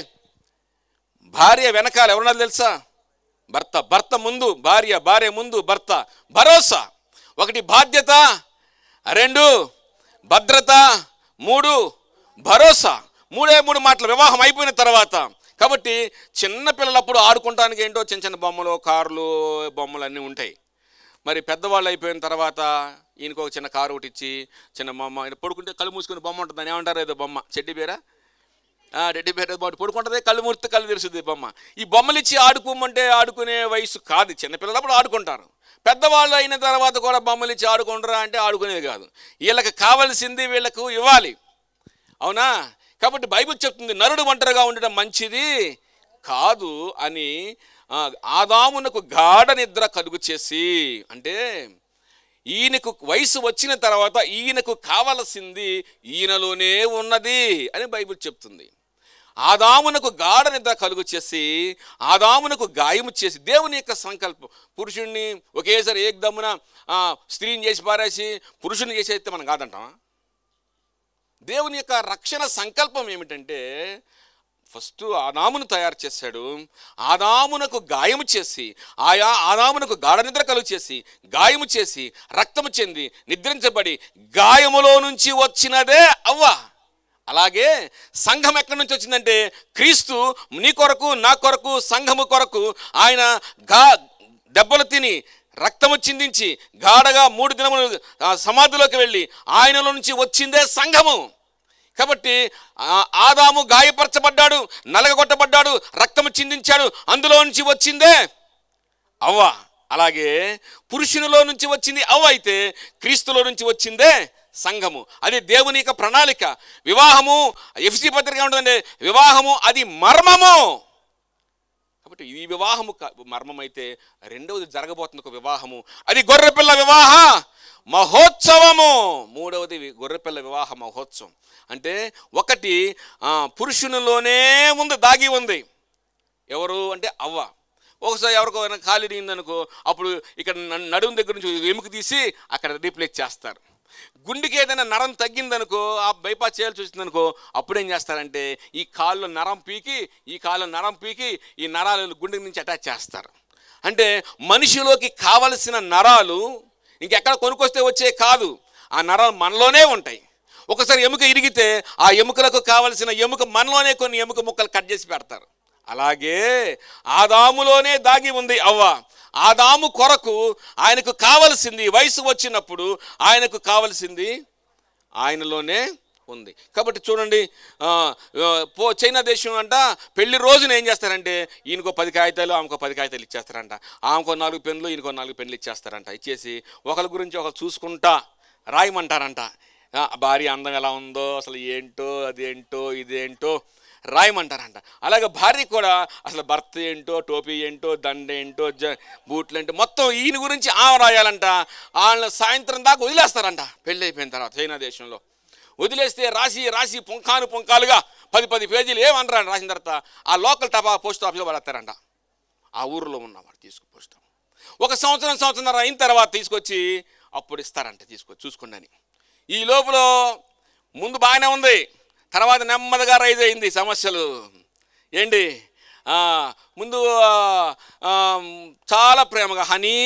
భార్య వెనకాల ఎవరున్నారు తెలుసా భర్త భర్త ముందు భార్య భార్య ముందు భర్త భరోసా ఒకటి బాధ్యత రెండు భద్రత మూడు భరోసా మూడే మూడు మాటలు వివాహం అయిపోయిన తర్వాత కాబట్టి చిన్న పిల్లలప్పుడు ఆడుకుంటానికి ఏంటో చిన్న చిన్న బొమ్మలు కార్లు బొమ్మలు అన్నీ ఉంటాయి మరి పెద్దవాళ్ళు అయిపోయిన తర్వాత ఈయనకు ఒక చిన్న కారు ఒకటి ఇచ్చి చిన్న బొమ్మ ఆయన పడుకుంటే కళ్ళు మూసుకుని బొమ్మ ఉంటుంది దాన్ని ఏమంటారు ఏదో బొమ్మ చెడ్డి బేరా రెడ్డి పేరు బాటు పడుకుంటుంది కళ్ళు మూర్తి కళ్ళు తెరుస్తుంది బొమ్మ ఈ బొమ్మలు ఇచ్చి ఆడుకోమంటే ఆడుకునే వయసు కాదు చిన్నపిల్లలప్పుడు ఆడుకుంటారు పెద్దవాళ్ళు అయిన తర్వాత కూడా బొమ్మలు ఇచ్చి ఆడుకుంటారా అంటే ఆడుకునేది కాదు వీళ్ళకి కావలసింది వీళ్ళకు ఇవ్వాలి అవునా కాబట్టి బైబిల్ చెప్తుంది నరుడు ఒంటరిగా ఉండడం మంచిది కాదు అని ఆ, ఆదామునకు గాఢ నిద్ర కలుగు చేసి అంటే ఈయనకు వయసు వచ్చిన తర్వాత ఈయనకు కావలసింది ఈయనలోనే ఉన్నది అని బైబిల్ చెప్తుంది ఆదామునకు గాఢ నిద్ర కలుగు చేసి ఆదామునకు గాయము చేసి దేవుని యొక్క సంకల్పం పురుషుణ్ణి ఒకేసారి ఏకదమ్మున ఆ, స్త్రీని చేసి పారేసి పురుషుని చేసి అయితే మనం కాదంటామా దేవుని యొక్క రక్షణ సంకల్పం ఏమిటంటే ఫస్ట్ ఆదామును తయారు చేశాడు ఆదామునకు గాయము చేసి ఆయా ఆదామునకు గాఢ నిద్ర కలుగు చేసి గాయము చేసి రక్తము చెంది నిద్రించబడి గాయములో నుంచి వచ్చినదే అవ్వ అలాగే సంఘం ఎక్కడి నుంచి వచ్చిందంటే క్రీస్తు నీ కొరకు నా కొరకు సంఘము కొరకు ఆయన గా దెబ్బలు తిని రక్తము చిందించి గాఢగా మూడు దినములు ఆ, సమాధిలోకి వెళ్ళి ఆయనలో నుంచి వచ్చిందే సంఘము కాబట్టి ఆ, ఆదాము గాయపరచబడ్డాడు నలగగొట్టబడ్డాడు రక్తము చిందించాడు అందులో నుంచి వచ్చిందే అవ్వ అలాగే పురుషునిలో నుంచి వచ్చింది అవ్వ అయితే క్రీస్తులో నుంచి వచ్చిందే సంఘము అది దేవుని యొక్క ప్రణాళిక వివాహము ఎఫ్సి పత్రిక ఉంటుందంటే వివాహము అది మర్మము కాబట్టి ఈ వివాహము క- మర్మం అయితే రెండవది జరగబోతుంది ఒక వివాహము అది గొర్రెపిల్ల వివాహ మహోత్సవము మూడవది వి- గొర్రెపిల్ల వివాహ మహోత్సవం అంటే ఒకటి ఆ, పురుషునిలోనే ఉంది దాగి ఉంది ఎవరు అంటే అవ్వ ఒకసారి ఎవరికో ఖాళీ అయిందనుకో అప్పుడు ఇక్కడ న- నడుము దగ్గర నుంచి ఎముక తీసి అక్కడ రీప్లేస్ చేస్తారు గుండెకి ఏదైనా నరం తగ్గిందనుకో ఆ బైపాస్ చేయాల్సి వచ్చిందనుకో అప్పుడు ఏం చేస్తారంటే ఈ కాళ్ళు నరం పీకి ఈ కాళ్ళు నరం పీకి ఈ నరాలు గుండె నుంచి అటాచ్ చేస్తారు అంటే మనిషిలోకి కావలసిన నరాలు ఇంకెక్కడ కొనుక్కొస్తే వచ్చే కాదు ఆ నరాలు మనలోనే ఉంటాయి ఒకసారి ఎముక ఇరిగితే ఆ ఎముకలకు కావలసిన ఎముక మనలోనే కొన్ని ఎముక ముక్కలు కట్ చేసి పెడతారు అలాగే ఆదాములోనే దాగి ఉంది అవ్వ ఆదాము కొరకు ఆయనకు కావలసింది వయసు వచ్చినప్పుడు ఆయనకు కావలసింది ఆయనలోనే ఉంది కాబట్టి చూడండి ఆ, ఆ, పో చైనా దేశం అంట పెళ్లి రోజున ఏం చేస్తారంటే ఈయనకో పది కాగితాలు ఆమెకో పది కాగితాలు ఇచ్చేస్తారంట ఆమెకో నాలుగు పెన్నులు ఈయనకో నాలుగు పెన్నులు ఇచ్చేస్తారంట ఇచ్చేసి ఒకరి గురించి ఒకరు చూసుకుంటా రాయమంటారంట ఆ, భార్య అందం ఎలా ఉందో అసలు ఏంటో అదేంటో ఇదేంటో రాయమంటారంట అలాగే భార్య కూడా అసలు భర్త ఏంటో టోపీ ఏంటో దండ ఏంటో జ బూట్లు ఏంటో మొత్తం ఈయన గురించి ఆమె రాయాలంట వాళ్ళని సాయంత్రం దాకా వదిలేస్తారంట పెళ్ళి అయిపోయిన తర్వాత చైనా దేశంలో వదిలేస్తే రాసి రాసి పుంఖాను పుంఖాలుగా పది పది పేజీలు ఏమనరా రాసిన తర్వాత ఆ లోకల్ టపా పోస్ట్ ఆఫీస్లో పడేస్తారంట ఆ ఊరిలో ఉన్నవాడు తీసుకుపోస్తాం ఒక సంవత్సరం సంవత్సరం అయిన తర్వాత తీసుకొచ్చి అప్పుడు ఇస్తారంట తీసుకొచ్చి చూసుకోండి అని ఈ లోపల ముందు బాగానే ఉంది తర్వాత నెమ్మదిగా రైజ్ అయింది సమస్యలు ఏంటి ఆ, ముందు ఆ, ఆ, చాలా ప్రేమగా హనీ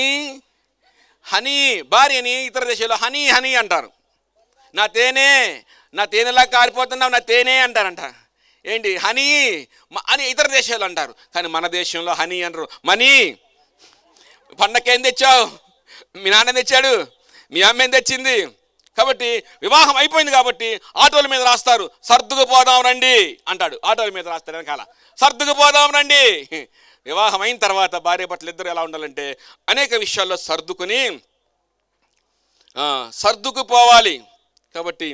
హనీ భార్యని ఇతర దేశాల్లో హనీ హనీ అంటారు నా తేనె నా తేనెలా కారిపోతున్నావు నా తేనె అంటారంట ఏంటి హనీ మ- అని ఇతర దేశాలు అంటారు కానీ మన దేశంలో హనీ అంటారు మనీ పండకేం తెచ్చావు మీ నాన్న తెచ్చాడు మీ అమ్మ ఏం తెచ్చింది కాబట్టి వివాహం అయిపోయింది కాబట్టి ఆటోల మీద రాస్తారు సర్దుకు పోదాం రండి అంటాడు ఆటోల మీద రాస్తారు వెనకాల సర్దుకు పోదాం రండి వివాహం అయిన తర్వాత భార్య భర్తలు ఇద్దరు ఎలా ఉండాలంటే అనేక విషయాల్లో సర్దుకుని ఆ, సర్దుకుపోవాలి కాబట్టి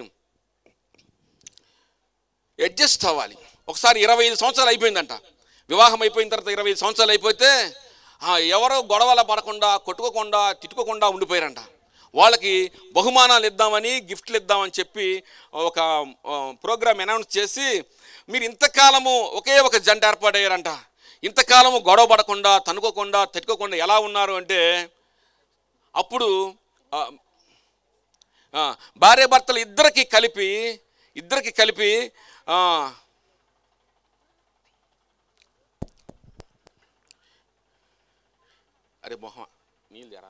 అడ్జస్ట్ అవ్వాలి ఒకసారి ఇరవై ఐదు సంవత్సరాలు అయిపోయిందంట వివాహం అయిపోయిన తర్వాత ఇరవై ఐదు సంవత్సరాలు అయిపోతే ఆ, ఎవరో గొడవల పడకుండా కొట్టుకోకుండా తిట్టుకోకుండా ఉండిపోయారంట వాళ్ళకి బహుమానాలు ఇద్దామని గిఫ్ట్లు ఇద్దామని చెప్పి ఒక ప్రోగ్రామ్ అనౌన్స్ చేసి మీరు ఇంతకాలము ఒకే ఒక జంట ఏర్పాటయ్యారంట ఇంతకాలము గొడవ పడకుండా తనుకోకుండా తిట్టుకోకుండా ఎలా ఉన్నారు అంటే అప్పుడు ఆ, ఆ, భార్య భర్తలు ఇద్దరికి కలిపి ఇద్దరికి కలిపి ఆ, అరే మొహం నీళ్ళు జరా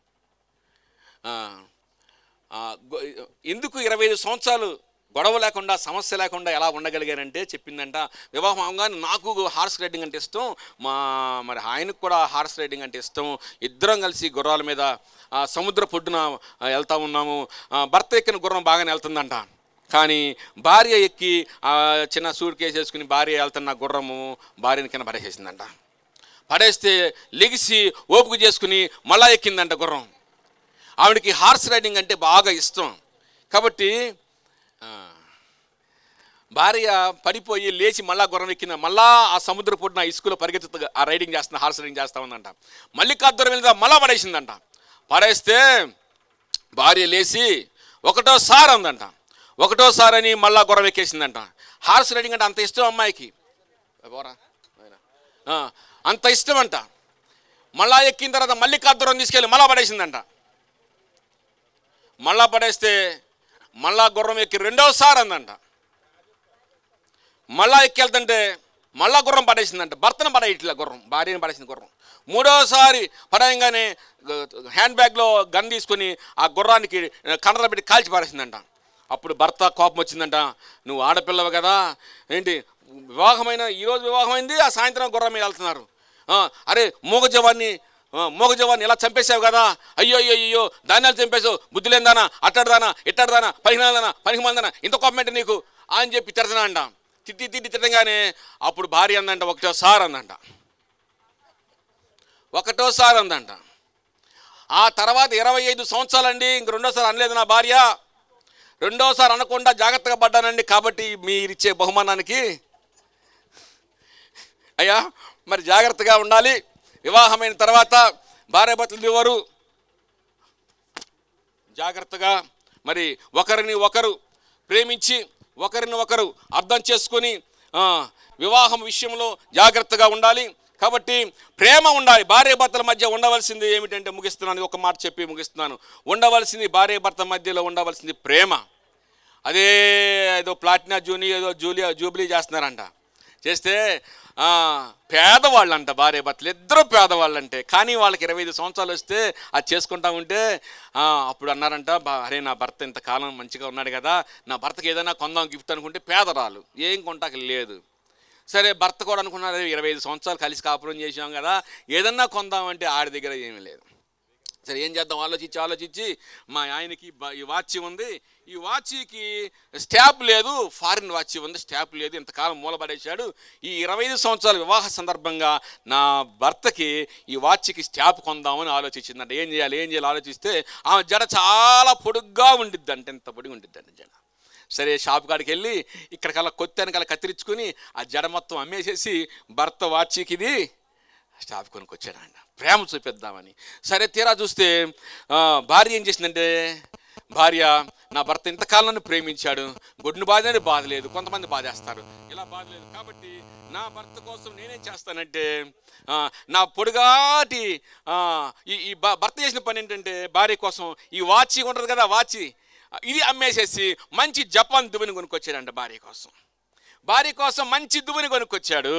ఎందుకు ఇరవై ఐదు సంవత్సరాలు గొడవ లేకుండా సమస్య లేకుండా ఎలా ఉండగలిగానంటే చెప్పిందంట వివాహం అవగానే నాకు హార్స్ రైడింగ్ అంటే ఇష్టం మా మరి ఆయనకు కూడా హార్స్ రైడింగ్ అంటే ఇష్టం ఇద్దరం కలిసి గుర్రాల మీద ఆ, సముద్ర పొడ్డున ఆ, వెళ్తా ఉన్నాము ఆ, భర్త ఎక్కిన గుర్రం బాగానే వెళ్తుందంట కానీ భార్య ఎక్కి ఆ, చిన్న సూట్ కేసు వేసుకుని భార్య వెళ్తున్న గుర్రము భార్యని కింద పడేసేసిందంట పడేస్తే లెగిసి ఓపిక చేసుకుని మళ్ళా ఎక్కిందంట గుర్రం ఆవిడకి హార్స్ రైడింగ్ అంటే బాగా ఇష్టం కాబట్టి ఆ, భార్య పడిపోయి లేచి మళ్ళా గుర్రం ఎక్కింది మళ్ళా ఆ సముద్ర పొడిన ఇసుకలో పరిగెత్తుతూ ఆ రైడింగ్ చేస్తున్న హార్స్ రైడింగ్ చేస్తా ఉందంట మళ్ళీ కాద్దూరం వెళ్ళిందా మళ్ళా పడేసిందంట పడేస్తే భార్య లేచి ఒకటోసారి అందంట ఒకటోసారి అని మళ్ళా గుర్రం ఎక్కేసిందంట హార్స్ రైడింగ్ అంటే అంత ఇష్టం అమ్మాయికి పోరా నాయనా. ఆ, అంత ఇష్టం అంట మళ్ళా ఎక్కిన తర్వాత మళ్ళీ కాద్దూరం తీసుకెళ్ళి మళ్ళా పడేసిందంట మళ్ళా పడేస్తే మళ్ళా గుర్రం ఎక్కి రెండోసారి అందంట మళ్ళా ఎక్కెళ్తుంటే మళ్ళా గుర్రం పడేసిందంట భర్తను పడేయట్లే గుర్రం భార్యను పడేసింది గుర్రం మూడోసారి పడేయంగానే హ్యాండ్ బ్యాగ్లో గన్ తీసుకొని ఆ గుర్రానికి కన్నర పెట్టి కాల్చి పారేసిందంట అప్పుడు భర్త కోపం వచ్చిందంట నువ్వు ఆడపిల్లవు కదా ఏంటి వివాహమైన ఈరోజు వివాహమైంది ఆ సాయంత్రం గుర్రం మీద వెళ్తున్నారు ఆ, అరే మూగజవాన్ని ఆ, మూగజవాన్ని ఇలా చంపేశావు కదా అయ్యో అయ్యో అయ్యో ధాన్యాలు చంపేశావు బుద్ధి లేదానా అట్టాడదానా ఇట్టాడదానా పనికిమాలదానా పనికిమాలదానా ఇంత కోపం ఏంటి నీకు అని చెప్పి తిడతానా అంట తిట్టి తిట్టి తిట్టగానే అప్పుడు భార్య అందంట ఒకటోసారి అందంట ఒకటోసారి అందంట ఆ తర్వాత ఇరవై ఐదు సంవత్సరాలండి ఇంక రెండోసారి అనలేదు నా భార్య రెండోసారి అనకుండా జాగ్రత్తగా పడ్డానండి కాబట్టి మీరిచ్చే బహుమానానికి అయ్యా మరి జాగ్రత్తగా ఉండాలి వివాహమైన తర్వాత భార్యాభర్తలు ఎవరు జాగ్రత్తగా మరి ఒకరిని ఒకరు ప్రేమించి ఒకరిని ఒకరు అర్థం చేసుకొని ఆ, వివాహం విషయంలో జాగ్రత్తగా ఉండాలి కాబట్టి ప్రేమ ఉండాలి భార్య భర్తల మధ్య ఉండవలసింది ఏమిటంటే ముగిస్తున్నాను ఒక మాట చెప్పి ముగిస్తున్నాను ఉండవలసింది భార్య భర్త మధ్యలో ఉండవలసింది ప్రేమ అదే ఏదో ప్లాటినా జూని ఏదో జూలియా జూబ్లీ చేస్తున్నారంట చేస్తే ఆ, పేదవాళ్ళంట భార్య భర్తలు ఇద్దరు పేదవాళ్ళంటే కానీ వాళ్ళకి ఇరవై ఐదు సంవత్సరాలు వస్తే అది చేసుకుంటా ఉంటే ఆ, అప్పుడు అన్నారంట "బా- అరే నా భర్త ఇంతకాలం మంచిగా ఉన్నాడు కదా నా భర్తకి ఏదైనా కొందాం గిఫ్ట్ అనుకుంటే పేదరాలు ఏం కొంటాక లేదు సరే భర్త కూడా అనుకున్నారు "అరే, ఇరవై ఐదు సంవత్సరాలు కలిసి కాపురం చేసాం కదా ఏదన్నా కొందామంటే ఆడి దగ్గర ఏమీ లేదు సరే ఏం చేద్దాం ఆలోచించి ఆలోచించి మా ఆయనకి బ- ఈ వాచ్ ఉంది ఈ వాచ్కి స్టాప్ లేదు ఫారిన్ వాచ్ ఉంది స్టాప్ లేదు ఇంతకాలం మూలపడేశాడు ఈ ఇరవై ఐదు సంవత్సరాల వివాహ సందర్భంగా నా భర్తకి ఈ వాచ్కి స్టాప్ కొందామని ఆలోచించిందంట ఏం చేయాలి ఏం చేయాలి ఆలోచిస్తే ఆమె జడ చాలా పొడుగ్గా ఉండిద్ది అంటే ఇంత పొడుగు ఉండిద్దండి జడ సరే షాప్ కాడికి వెళ్ళి ఇక్కడికల్లా కొత్త వెనకాల కత్తిరించుకుని ఆ జడ మొత్తం అమ్మేసేసి భర్త వాచ్కి ఇది స్టాప్ కొనుక్కొచ్చాడు ఆయన ప్రేమ చూపిద్దామని సరే తీరా చూస్తే ఆ, భార్య ఏం చేసిందంటే భార్య నా భర్త ఇంతకాలం నన్ను ప్రేమించాడు గొడ్డును బాధనే బాధ లేదు కొంతమంది బాధేస్తారు ఇలా బాధ లేదు కాబట్టి నా భర్త కోసం నేనేం చేస్తానంటే ఆ, నా పొడుగాటి ఆ, ఈ ఈ భ- భర్త చేసిన పని ఏంటంటే భార్య కోసం ఈ వాచి ఉంటుంది కదా వాచి ఇది అమ్మేసేసి మంచి జపాన్ దువ్వెని కొనుక్కొచ్చాడంట భార్య కోసం భార్య కోసం మంచి దువ్వెని కొనుక్కొచ్చాడు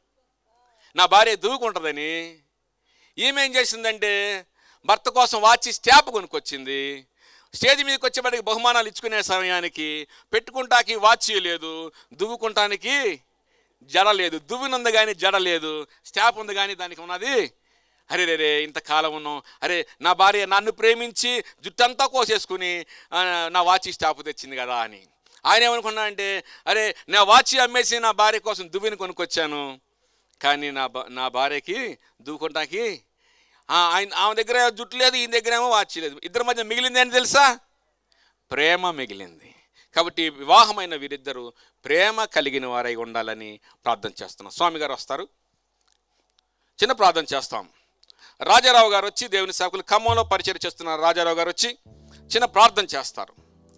నా భార్య దువ్వుకుంటుందని ఈమె ఏం చేసిందంటే భర్త కోసం వాచి స్టాప్ కొనుక్కొచ్చింది స్టేజ్ మీదకి వచ్చేప్పటికి బహుమానాలు ఇచ్చుకునే సమయానికి పెట్టుకుంటాకి వాచ్ లేదు దువ్వుకుంటానికి జడ లేదు దువ్వునుంది కానీ జడ లేదు స్టాప్ ఉంది కానీ దానికి ఉన్నది అరే రే రే ఇంతకాలం ఉన్నాం అరే నా భార్య నన్ను ప్రేమించి జుట్టంతా కోసేసుకుని ఆ, నా వాచి స్టాప్ తెచ్చింది కదా అని ఆయన ఏమనుకున్నా అంటే అరే నా వాచి అమ్మేసి నా భార్య కోసం దువ్విని కొనుక్కొచ్చాను కానీ నా భా- నా భార్యకి దూకుంటాకి ఆ- ఆయన ఆమె దగ్గర జుట్టు లేదు ఈయన దగ్గర ఏమో వాచ్ లేదు ఇద్దరి మధ్య మిగిలింది అని తెలుసా ప్రేమ మిగిలింది కాబట్టి వివాహమైన వీరిద్దరూ ప్రేమ కలిగిన వారై ఉండాలని ప్రార్థన చేస్తున్నాం స్వామి గారు వస్తారు చిన్న ప్రార్థన చేస్తాం రాజారావు గారు వచ్చి దేవుని సేవకులు ఖమ్మంలో పరిచయం చేస్తున్నారు రాజారావు గారు వచ్చి చిన్న ప్రార్థన చేస్తారు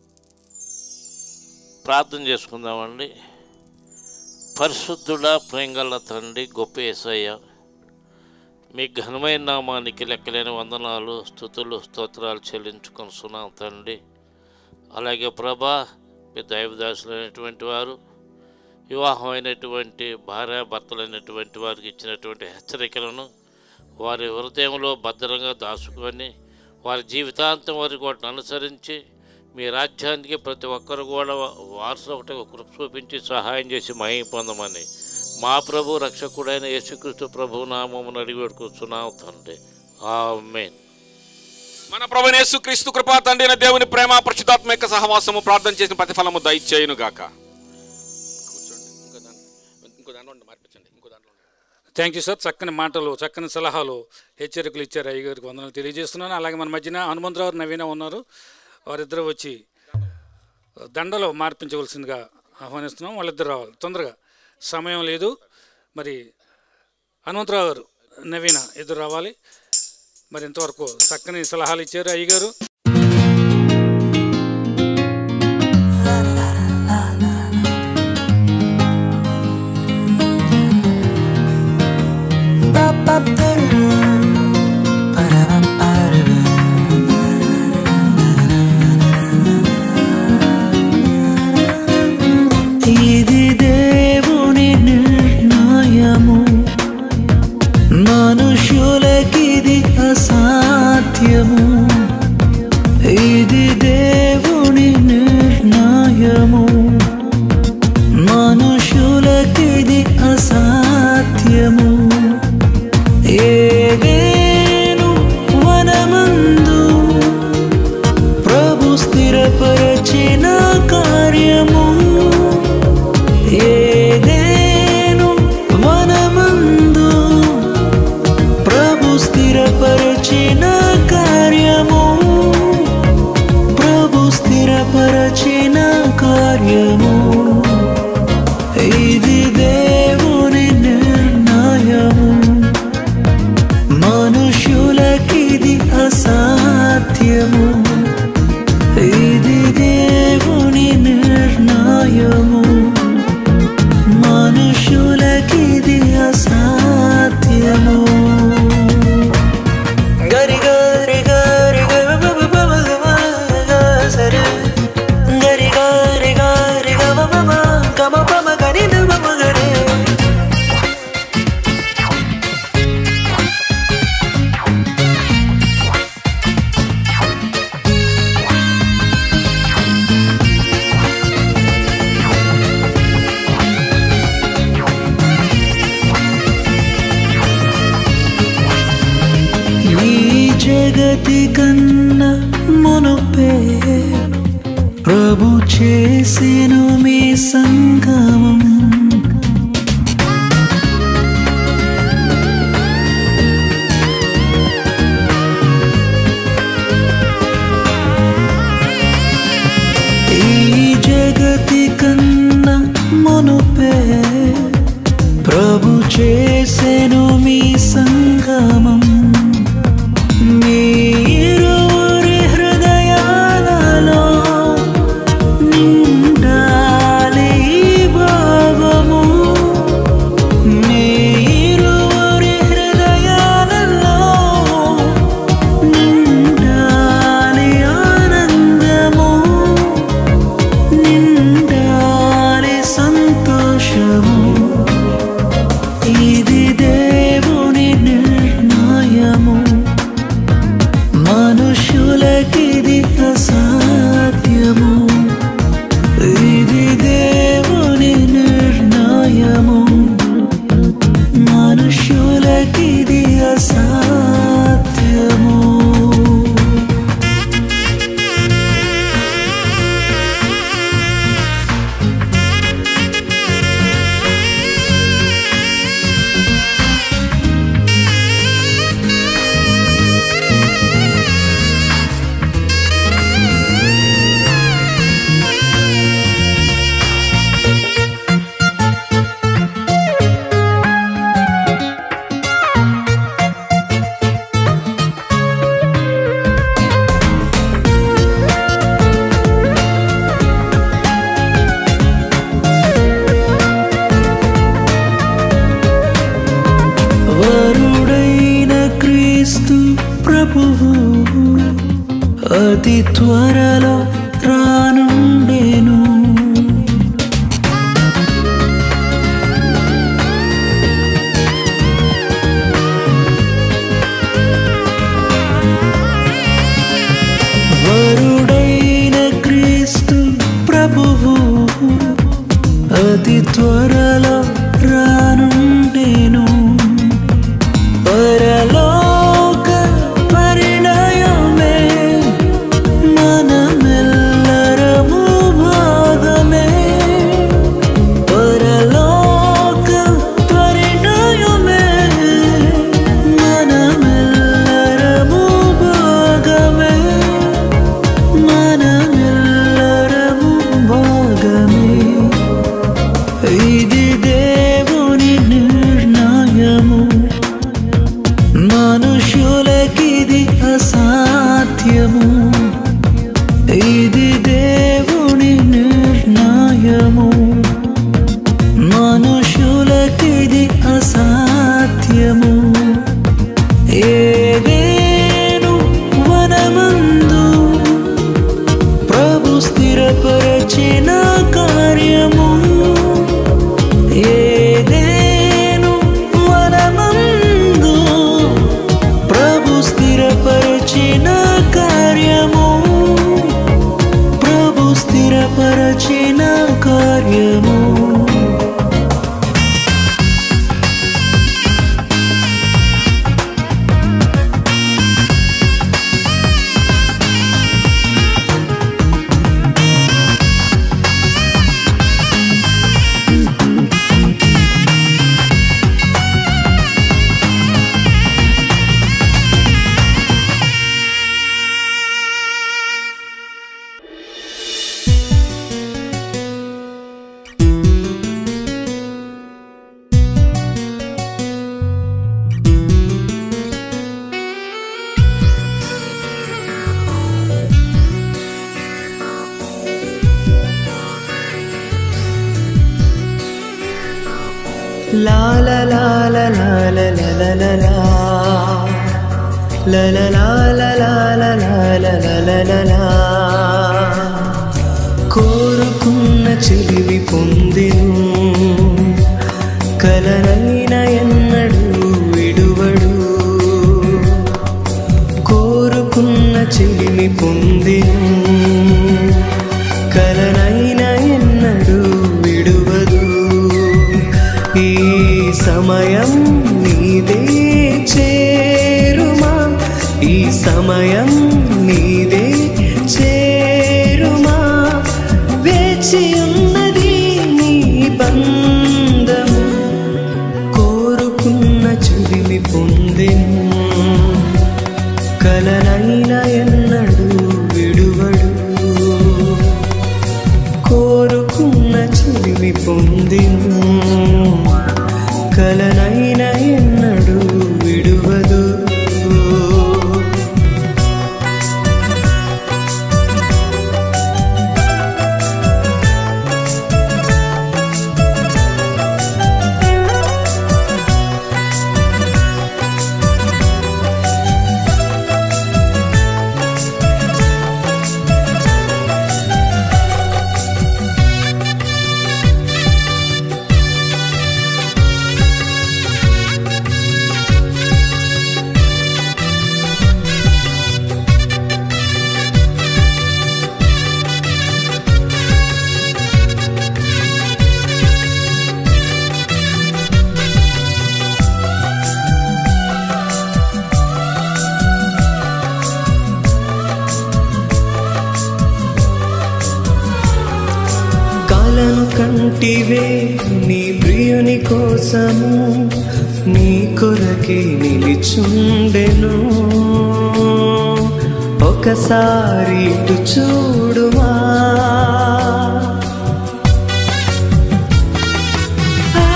ప్రార్థన చేసుకుందామండి పరిశుద్ధుడా ప్రేంగల తండ్రి గొప్ప ఏసయ్య మీ ఘనమైన నామానికి లెక్కలేని వందనాలు స్థుతులు స్తోత్రాలు చెల్లించుకొనిస్తున్నాం తండ్రి అలాగే ప్రభా మీ దైవదాసులైనటువంటి వారు వివాహమైనటువంటి భార్య భర్తలైనటువంటి వారికి ఇచ్చినటువంటి హెచ్చరికలను వారి హృదయంలో భద్రంగా దాచుకొని వారి జీవితాంతం వరకు వాటిని అనుసరించి మీ రాజ్యానికి ప్రతి ఒక్కరు కూడా వారసు ఒకటి కృప చూపించి సహాయం చేసి మహిమ పొందమని మా ప్రభు రక్షకుడైన యేసుక్రీస్తు ప్రభు నామమును అడిగి పెట్టుకుంటున్నాం తండ్రి ఆమేన్ మన ప్రభు యేసుక్రీస్తు కృపా తండ్రి అయిన దేవుని ప్రేమ పరిశుద్ధాత్మ యొక్క సహవాసము ప్రార్థన చేసిన ప్రతిఫలము దయచేయును గాక కూర్చోండి ఇంకో దాంట్లో ఇంకో దాంట్లో ఉండి మార్పించండి ఇంకో దాంట్లో ఉండి. థ్యాంక్ యూ సార్ చక్కని మాటలు చక్కని సలహాలు హెచ్చరికలు ఇచ్చారు అయ్య గారికి వందనాలు తెలియజేస్తున్నాను అలాగే మన మధ్యన హనుమంతరావు నవీన ఉన్నారు వారిద్దరూ వచ్చి దండలో మార్పించవలసిందిగా ఆహ్వానిస్తున్నాం వాళ్ళిద్దరు రావాలి తొందరగా సమయం లేదు మరి హనుమంతరావు గారు నవీన ఇద్దరు రావాలి మరి ఇంతవరకు చక్కని సలహాలు ఇచ్చారు అయ్యగారు ఇది దేవుని నిర్ణయము మనుషులకిది అసాధ్యము ఇది దేవుని నిర్ణయము మనుషులకిది అసాధ్యము ఏదేను వనమందు ప్రభు స్థిరపరచిన కార్యము ఏదేను వనమందు ప్రభు స్థిరపరచిన కార్యము ప్రభు స్థిరపరచిన కార్యము ఇది దేవుని నిర్ణయ జగతి కన్నా మునుపే ప్రభు చేసెను మీ సంగమం ఈ జగతి కన్నా మునుపే ప్రభు చేసెను మీ సంగమం మీ ఇరువురి హృదయాలలో నిండాలి ఈ భావము మీ ఇరువురి హృదయాలలో నిండాలి ఆనందము నిండాలి సంతోషము ఇది దేవుని నిర్ణయము మనుషులకిది అసాధ్యము ఇది దేవుని నిర్ణయము మనుషులకిది అసాధ్యము వరుడైన క్రీస్తు ప్రభువు అతి త్వరలో రానుండేను వరుడైన క్రీస్తు ప్రభువు అతి త్వరలో రానుండేను పరలోక పరిణయమే మనమెల్లరము భాగమే పరలోక పరిణయమే మనమెల్లరము భాగమే మనమెల్లరము భాగమే ఇది దేవుని నిర్ణయము మనుషులకిది అసాధ్యము ఇది దేవుని నిర్ణయము మనుషులకిది అసాధ్యము ఏదేను వనమందు ప్రభు స్థిరపరచిన కార్యము ఏదేను వనమందు ప్రభు స్థిరపరచిన కార్యము ప్రభు స్థిరపరచిన కార్యము La la la la la la la la la la La la la la la la la la la la la la కోరుకున్న చెలివి పొందెను కలనైన ఎన్నడు విడువడు కోరుకున్న చెలిమి పొందెను కలనైన ఎన్నడు విడువదు ఈ సమయం నీదే చేరుమా ఈ సమయం నీదే చేరుమా వేచి ఉన్నది నీ బంధం కోరుకున్న చుడిమి పొందెను కలనైన ఎన్నడు విడువడు కోరుకున్న చుడిమి పొందెను కలనైన ఎన్నడు విడువదు కలను కంటివే నీ ప్రియుని కోసము నీ కొరకే నిలిచుండెను ఒకసారి ఇటు చూడుమా ఆ,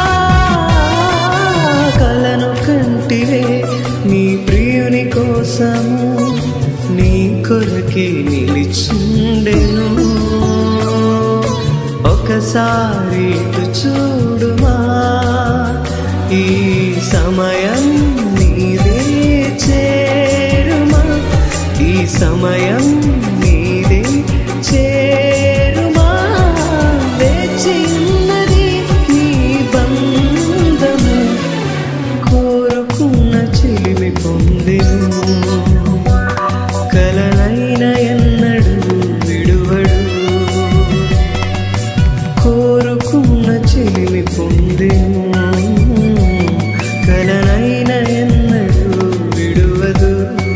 కలను కంటివే నీ ప్రియుని కోసము నీ కొరకే నిలిచుండెను ఒకసారి ఇటు చూడుమా ఈ సమయం నీదే చేరుమా ఈ సమయం నీదే చేరుమా వేచి ఉన్నది నీ బంధము కోరుకున్న చెలిమి పొందెను కలనైన ఎన్నడు విడువడు కోరుకున్న చెలిమి పొందెను కలనైన ఎన్నడు విడువదు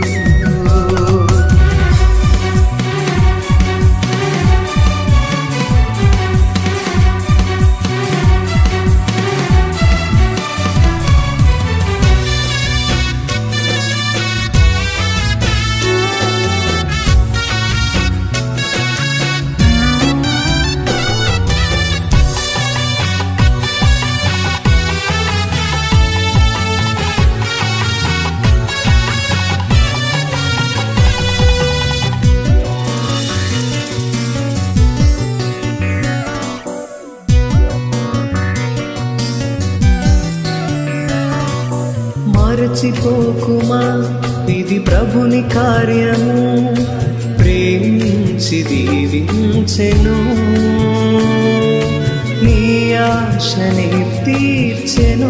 మరచిపోకుమా ఇది ప్రభుని కార్యము ప్రేమించి దీవించెను నీ ఆశని తీర్చెను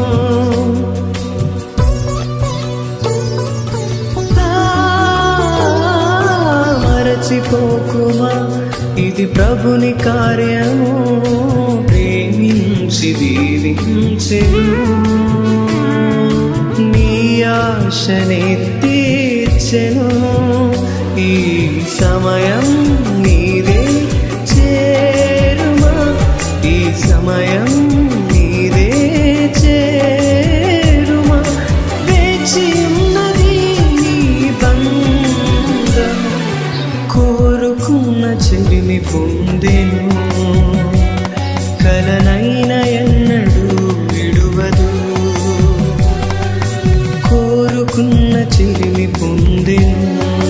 ఆ, మరచిపోకుమా ఇది ప్రభుని కార్యము ప్రేమించి దీవించెను నీ ఆశని తీర్చెను ఈ సమయం నీదే చేరుమా ఈ సమయం నీదే చేరుమా వేచి ఉన్నది నీ బంధం కోరుకున్న చెలిమి పొందెను కలనైన ఎన్నడు విడువదు కోరుకున్న చెలిమి పొందెను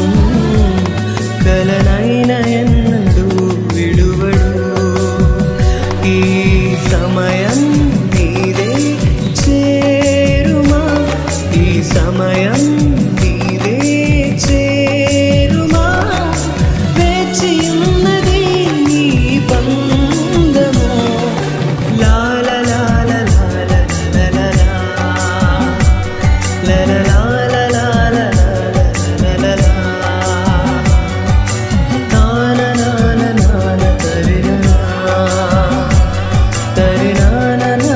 కలనైన ఎన్నడు విడువడు ఈ సమయం నీదే చేరుమా ఈ సమయం నీదే చేరుమా వేచి ఉన్నది నీ బంధము లాల లాల లాల లాల లాల లాల లాల లాల లాల నాన నాన నాన తరినా తరినా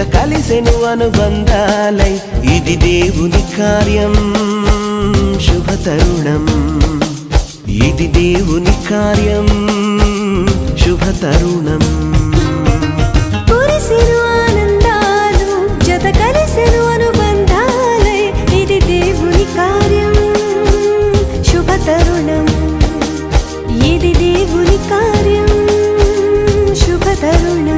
కలిసెను అనుబంధాలై ఇది దేవుని కార్యం శుభ తరుణం ఇది దేవుని కార్యం శుభ తరుణం కురిసెను ఆనందాలు జత కలిసెను అనుబంధాలై ఇది దేవుని కార్యం శుభ తరుణం ఇది దేవుని కార్యం శుభ తరుణం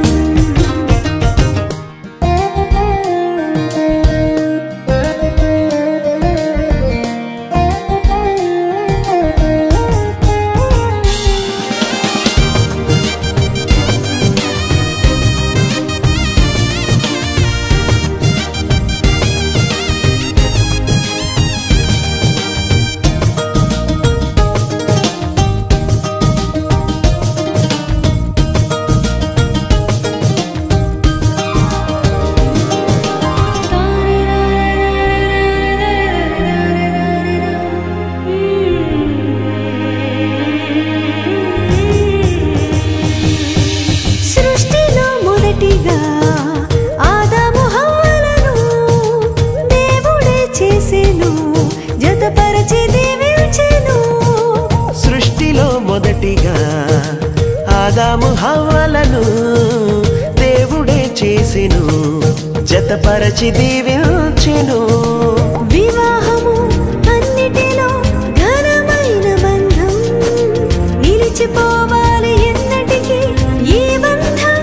సృష్టిలో మొదటిగా ఆదాము హవ్వలను దేవుడే చేసెను జతపరచి దీవించెను సృష్టిలో మొదటిగా ఆదాము హవ్వలను దేవుడే చేసెను జతపరచి దీవించెను వివాహము అన్నిటిలో ఘనమైన బంధం నిలిచిపోవాలి ఎన్నటికీ ఈ బంధం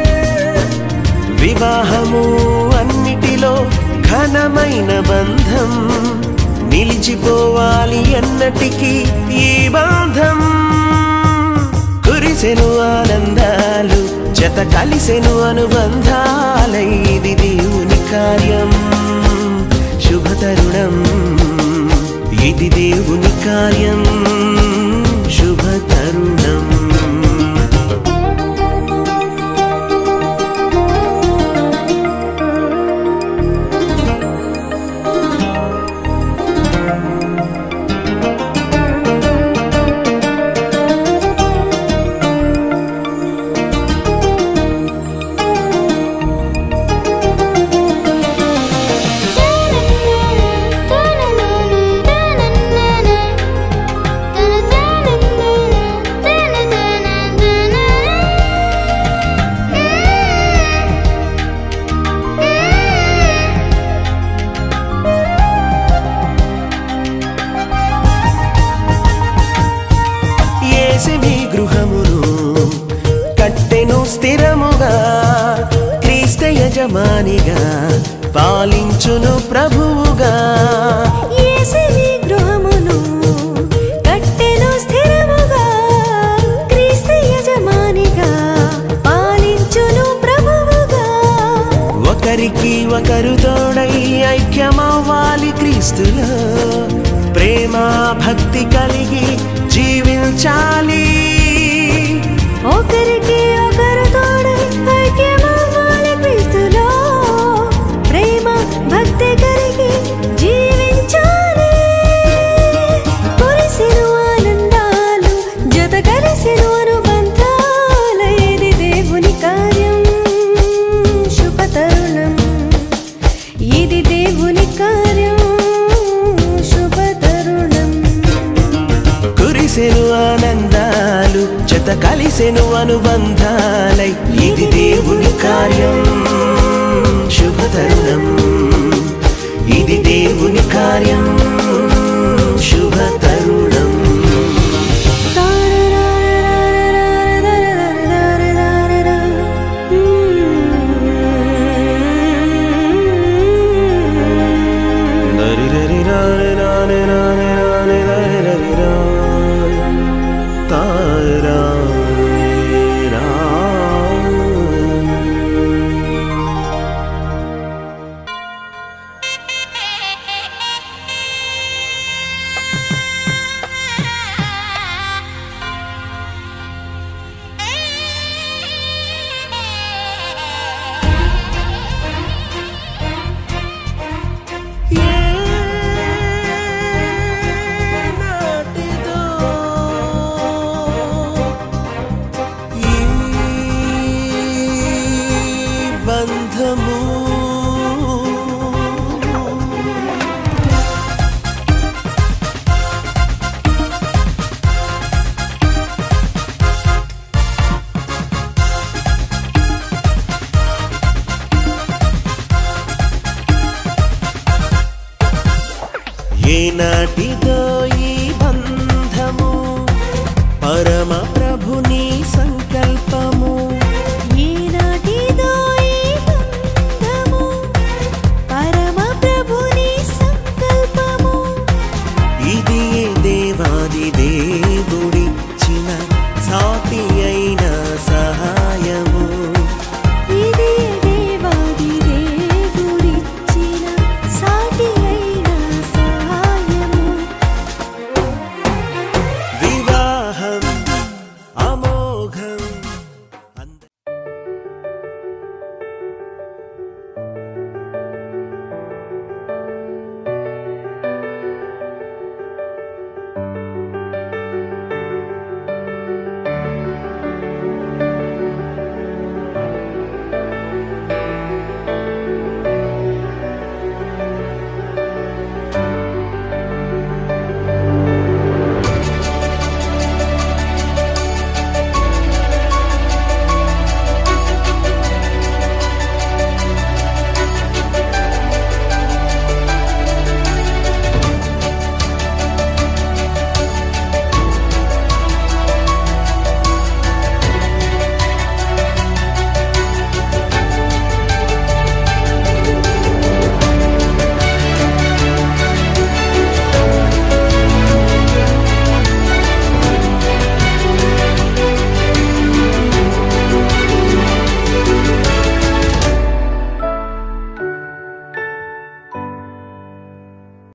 వివాహము అన్నిటిలో ఘనమైన బంధం నిలిచిపోవాలి అన్నటికీ ఈ బంధం కురిసెను ఆనందాలు జత కలిసెను అనుబంధాలై ఇది దేవుని కార్యం శుభ తరుణం ఇది దేవుని కార్యం శుభ తరుణం ఏసి మీ గృహమును కట్టెను స్థిరముగా క్రీస్త యజమానిగా పాలించును ప్రభువుగా యేసుని గృహమును కట్టెను స్థిరముగా క్రీస్తు యజమానిగా పాలించును ప్రభువుగా ఒకరికి ఒకరు తోడై ఐక్యమవ్వాలి క్రీస్తులో ప్రేమ భక్తి కలిగి జీవించాలి ఒకరికి ఒకరు తోడై ఐక్యమవ్వాలి క్రీస్తులో ప్రేమ భక్తి కలిగి జీవించాలి కురిసెను ఆనందాలు జత కలిసెను అనుబంధాలు ఇది దేవుని కార్యం శుభ తరుణం ఇది దేవుని కార్యం శుభ తరుణం కురిసెను ఆనందాలు జత కలిసెను అనుబంధాలై ఇది దేవుని కార్యం శుభ తరుణం ఇది దేవుని కార్యం శుభ తరుణం ఆ ఏనాటి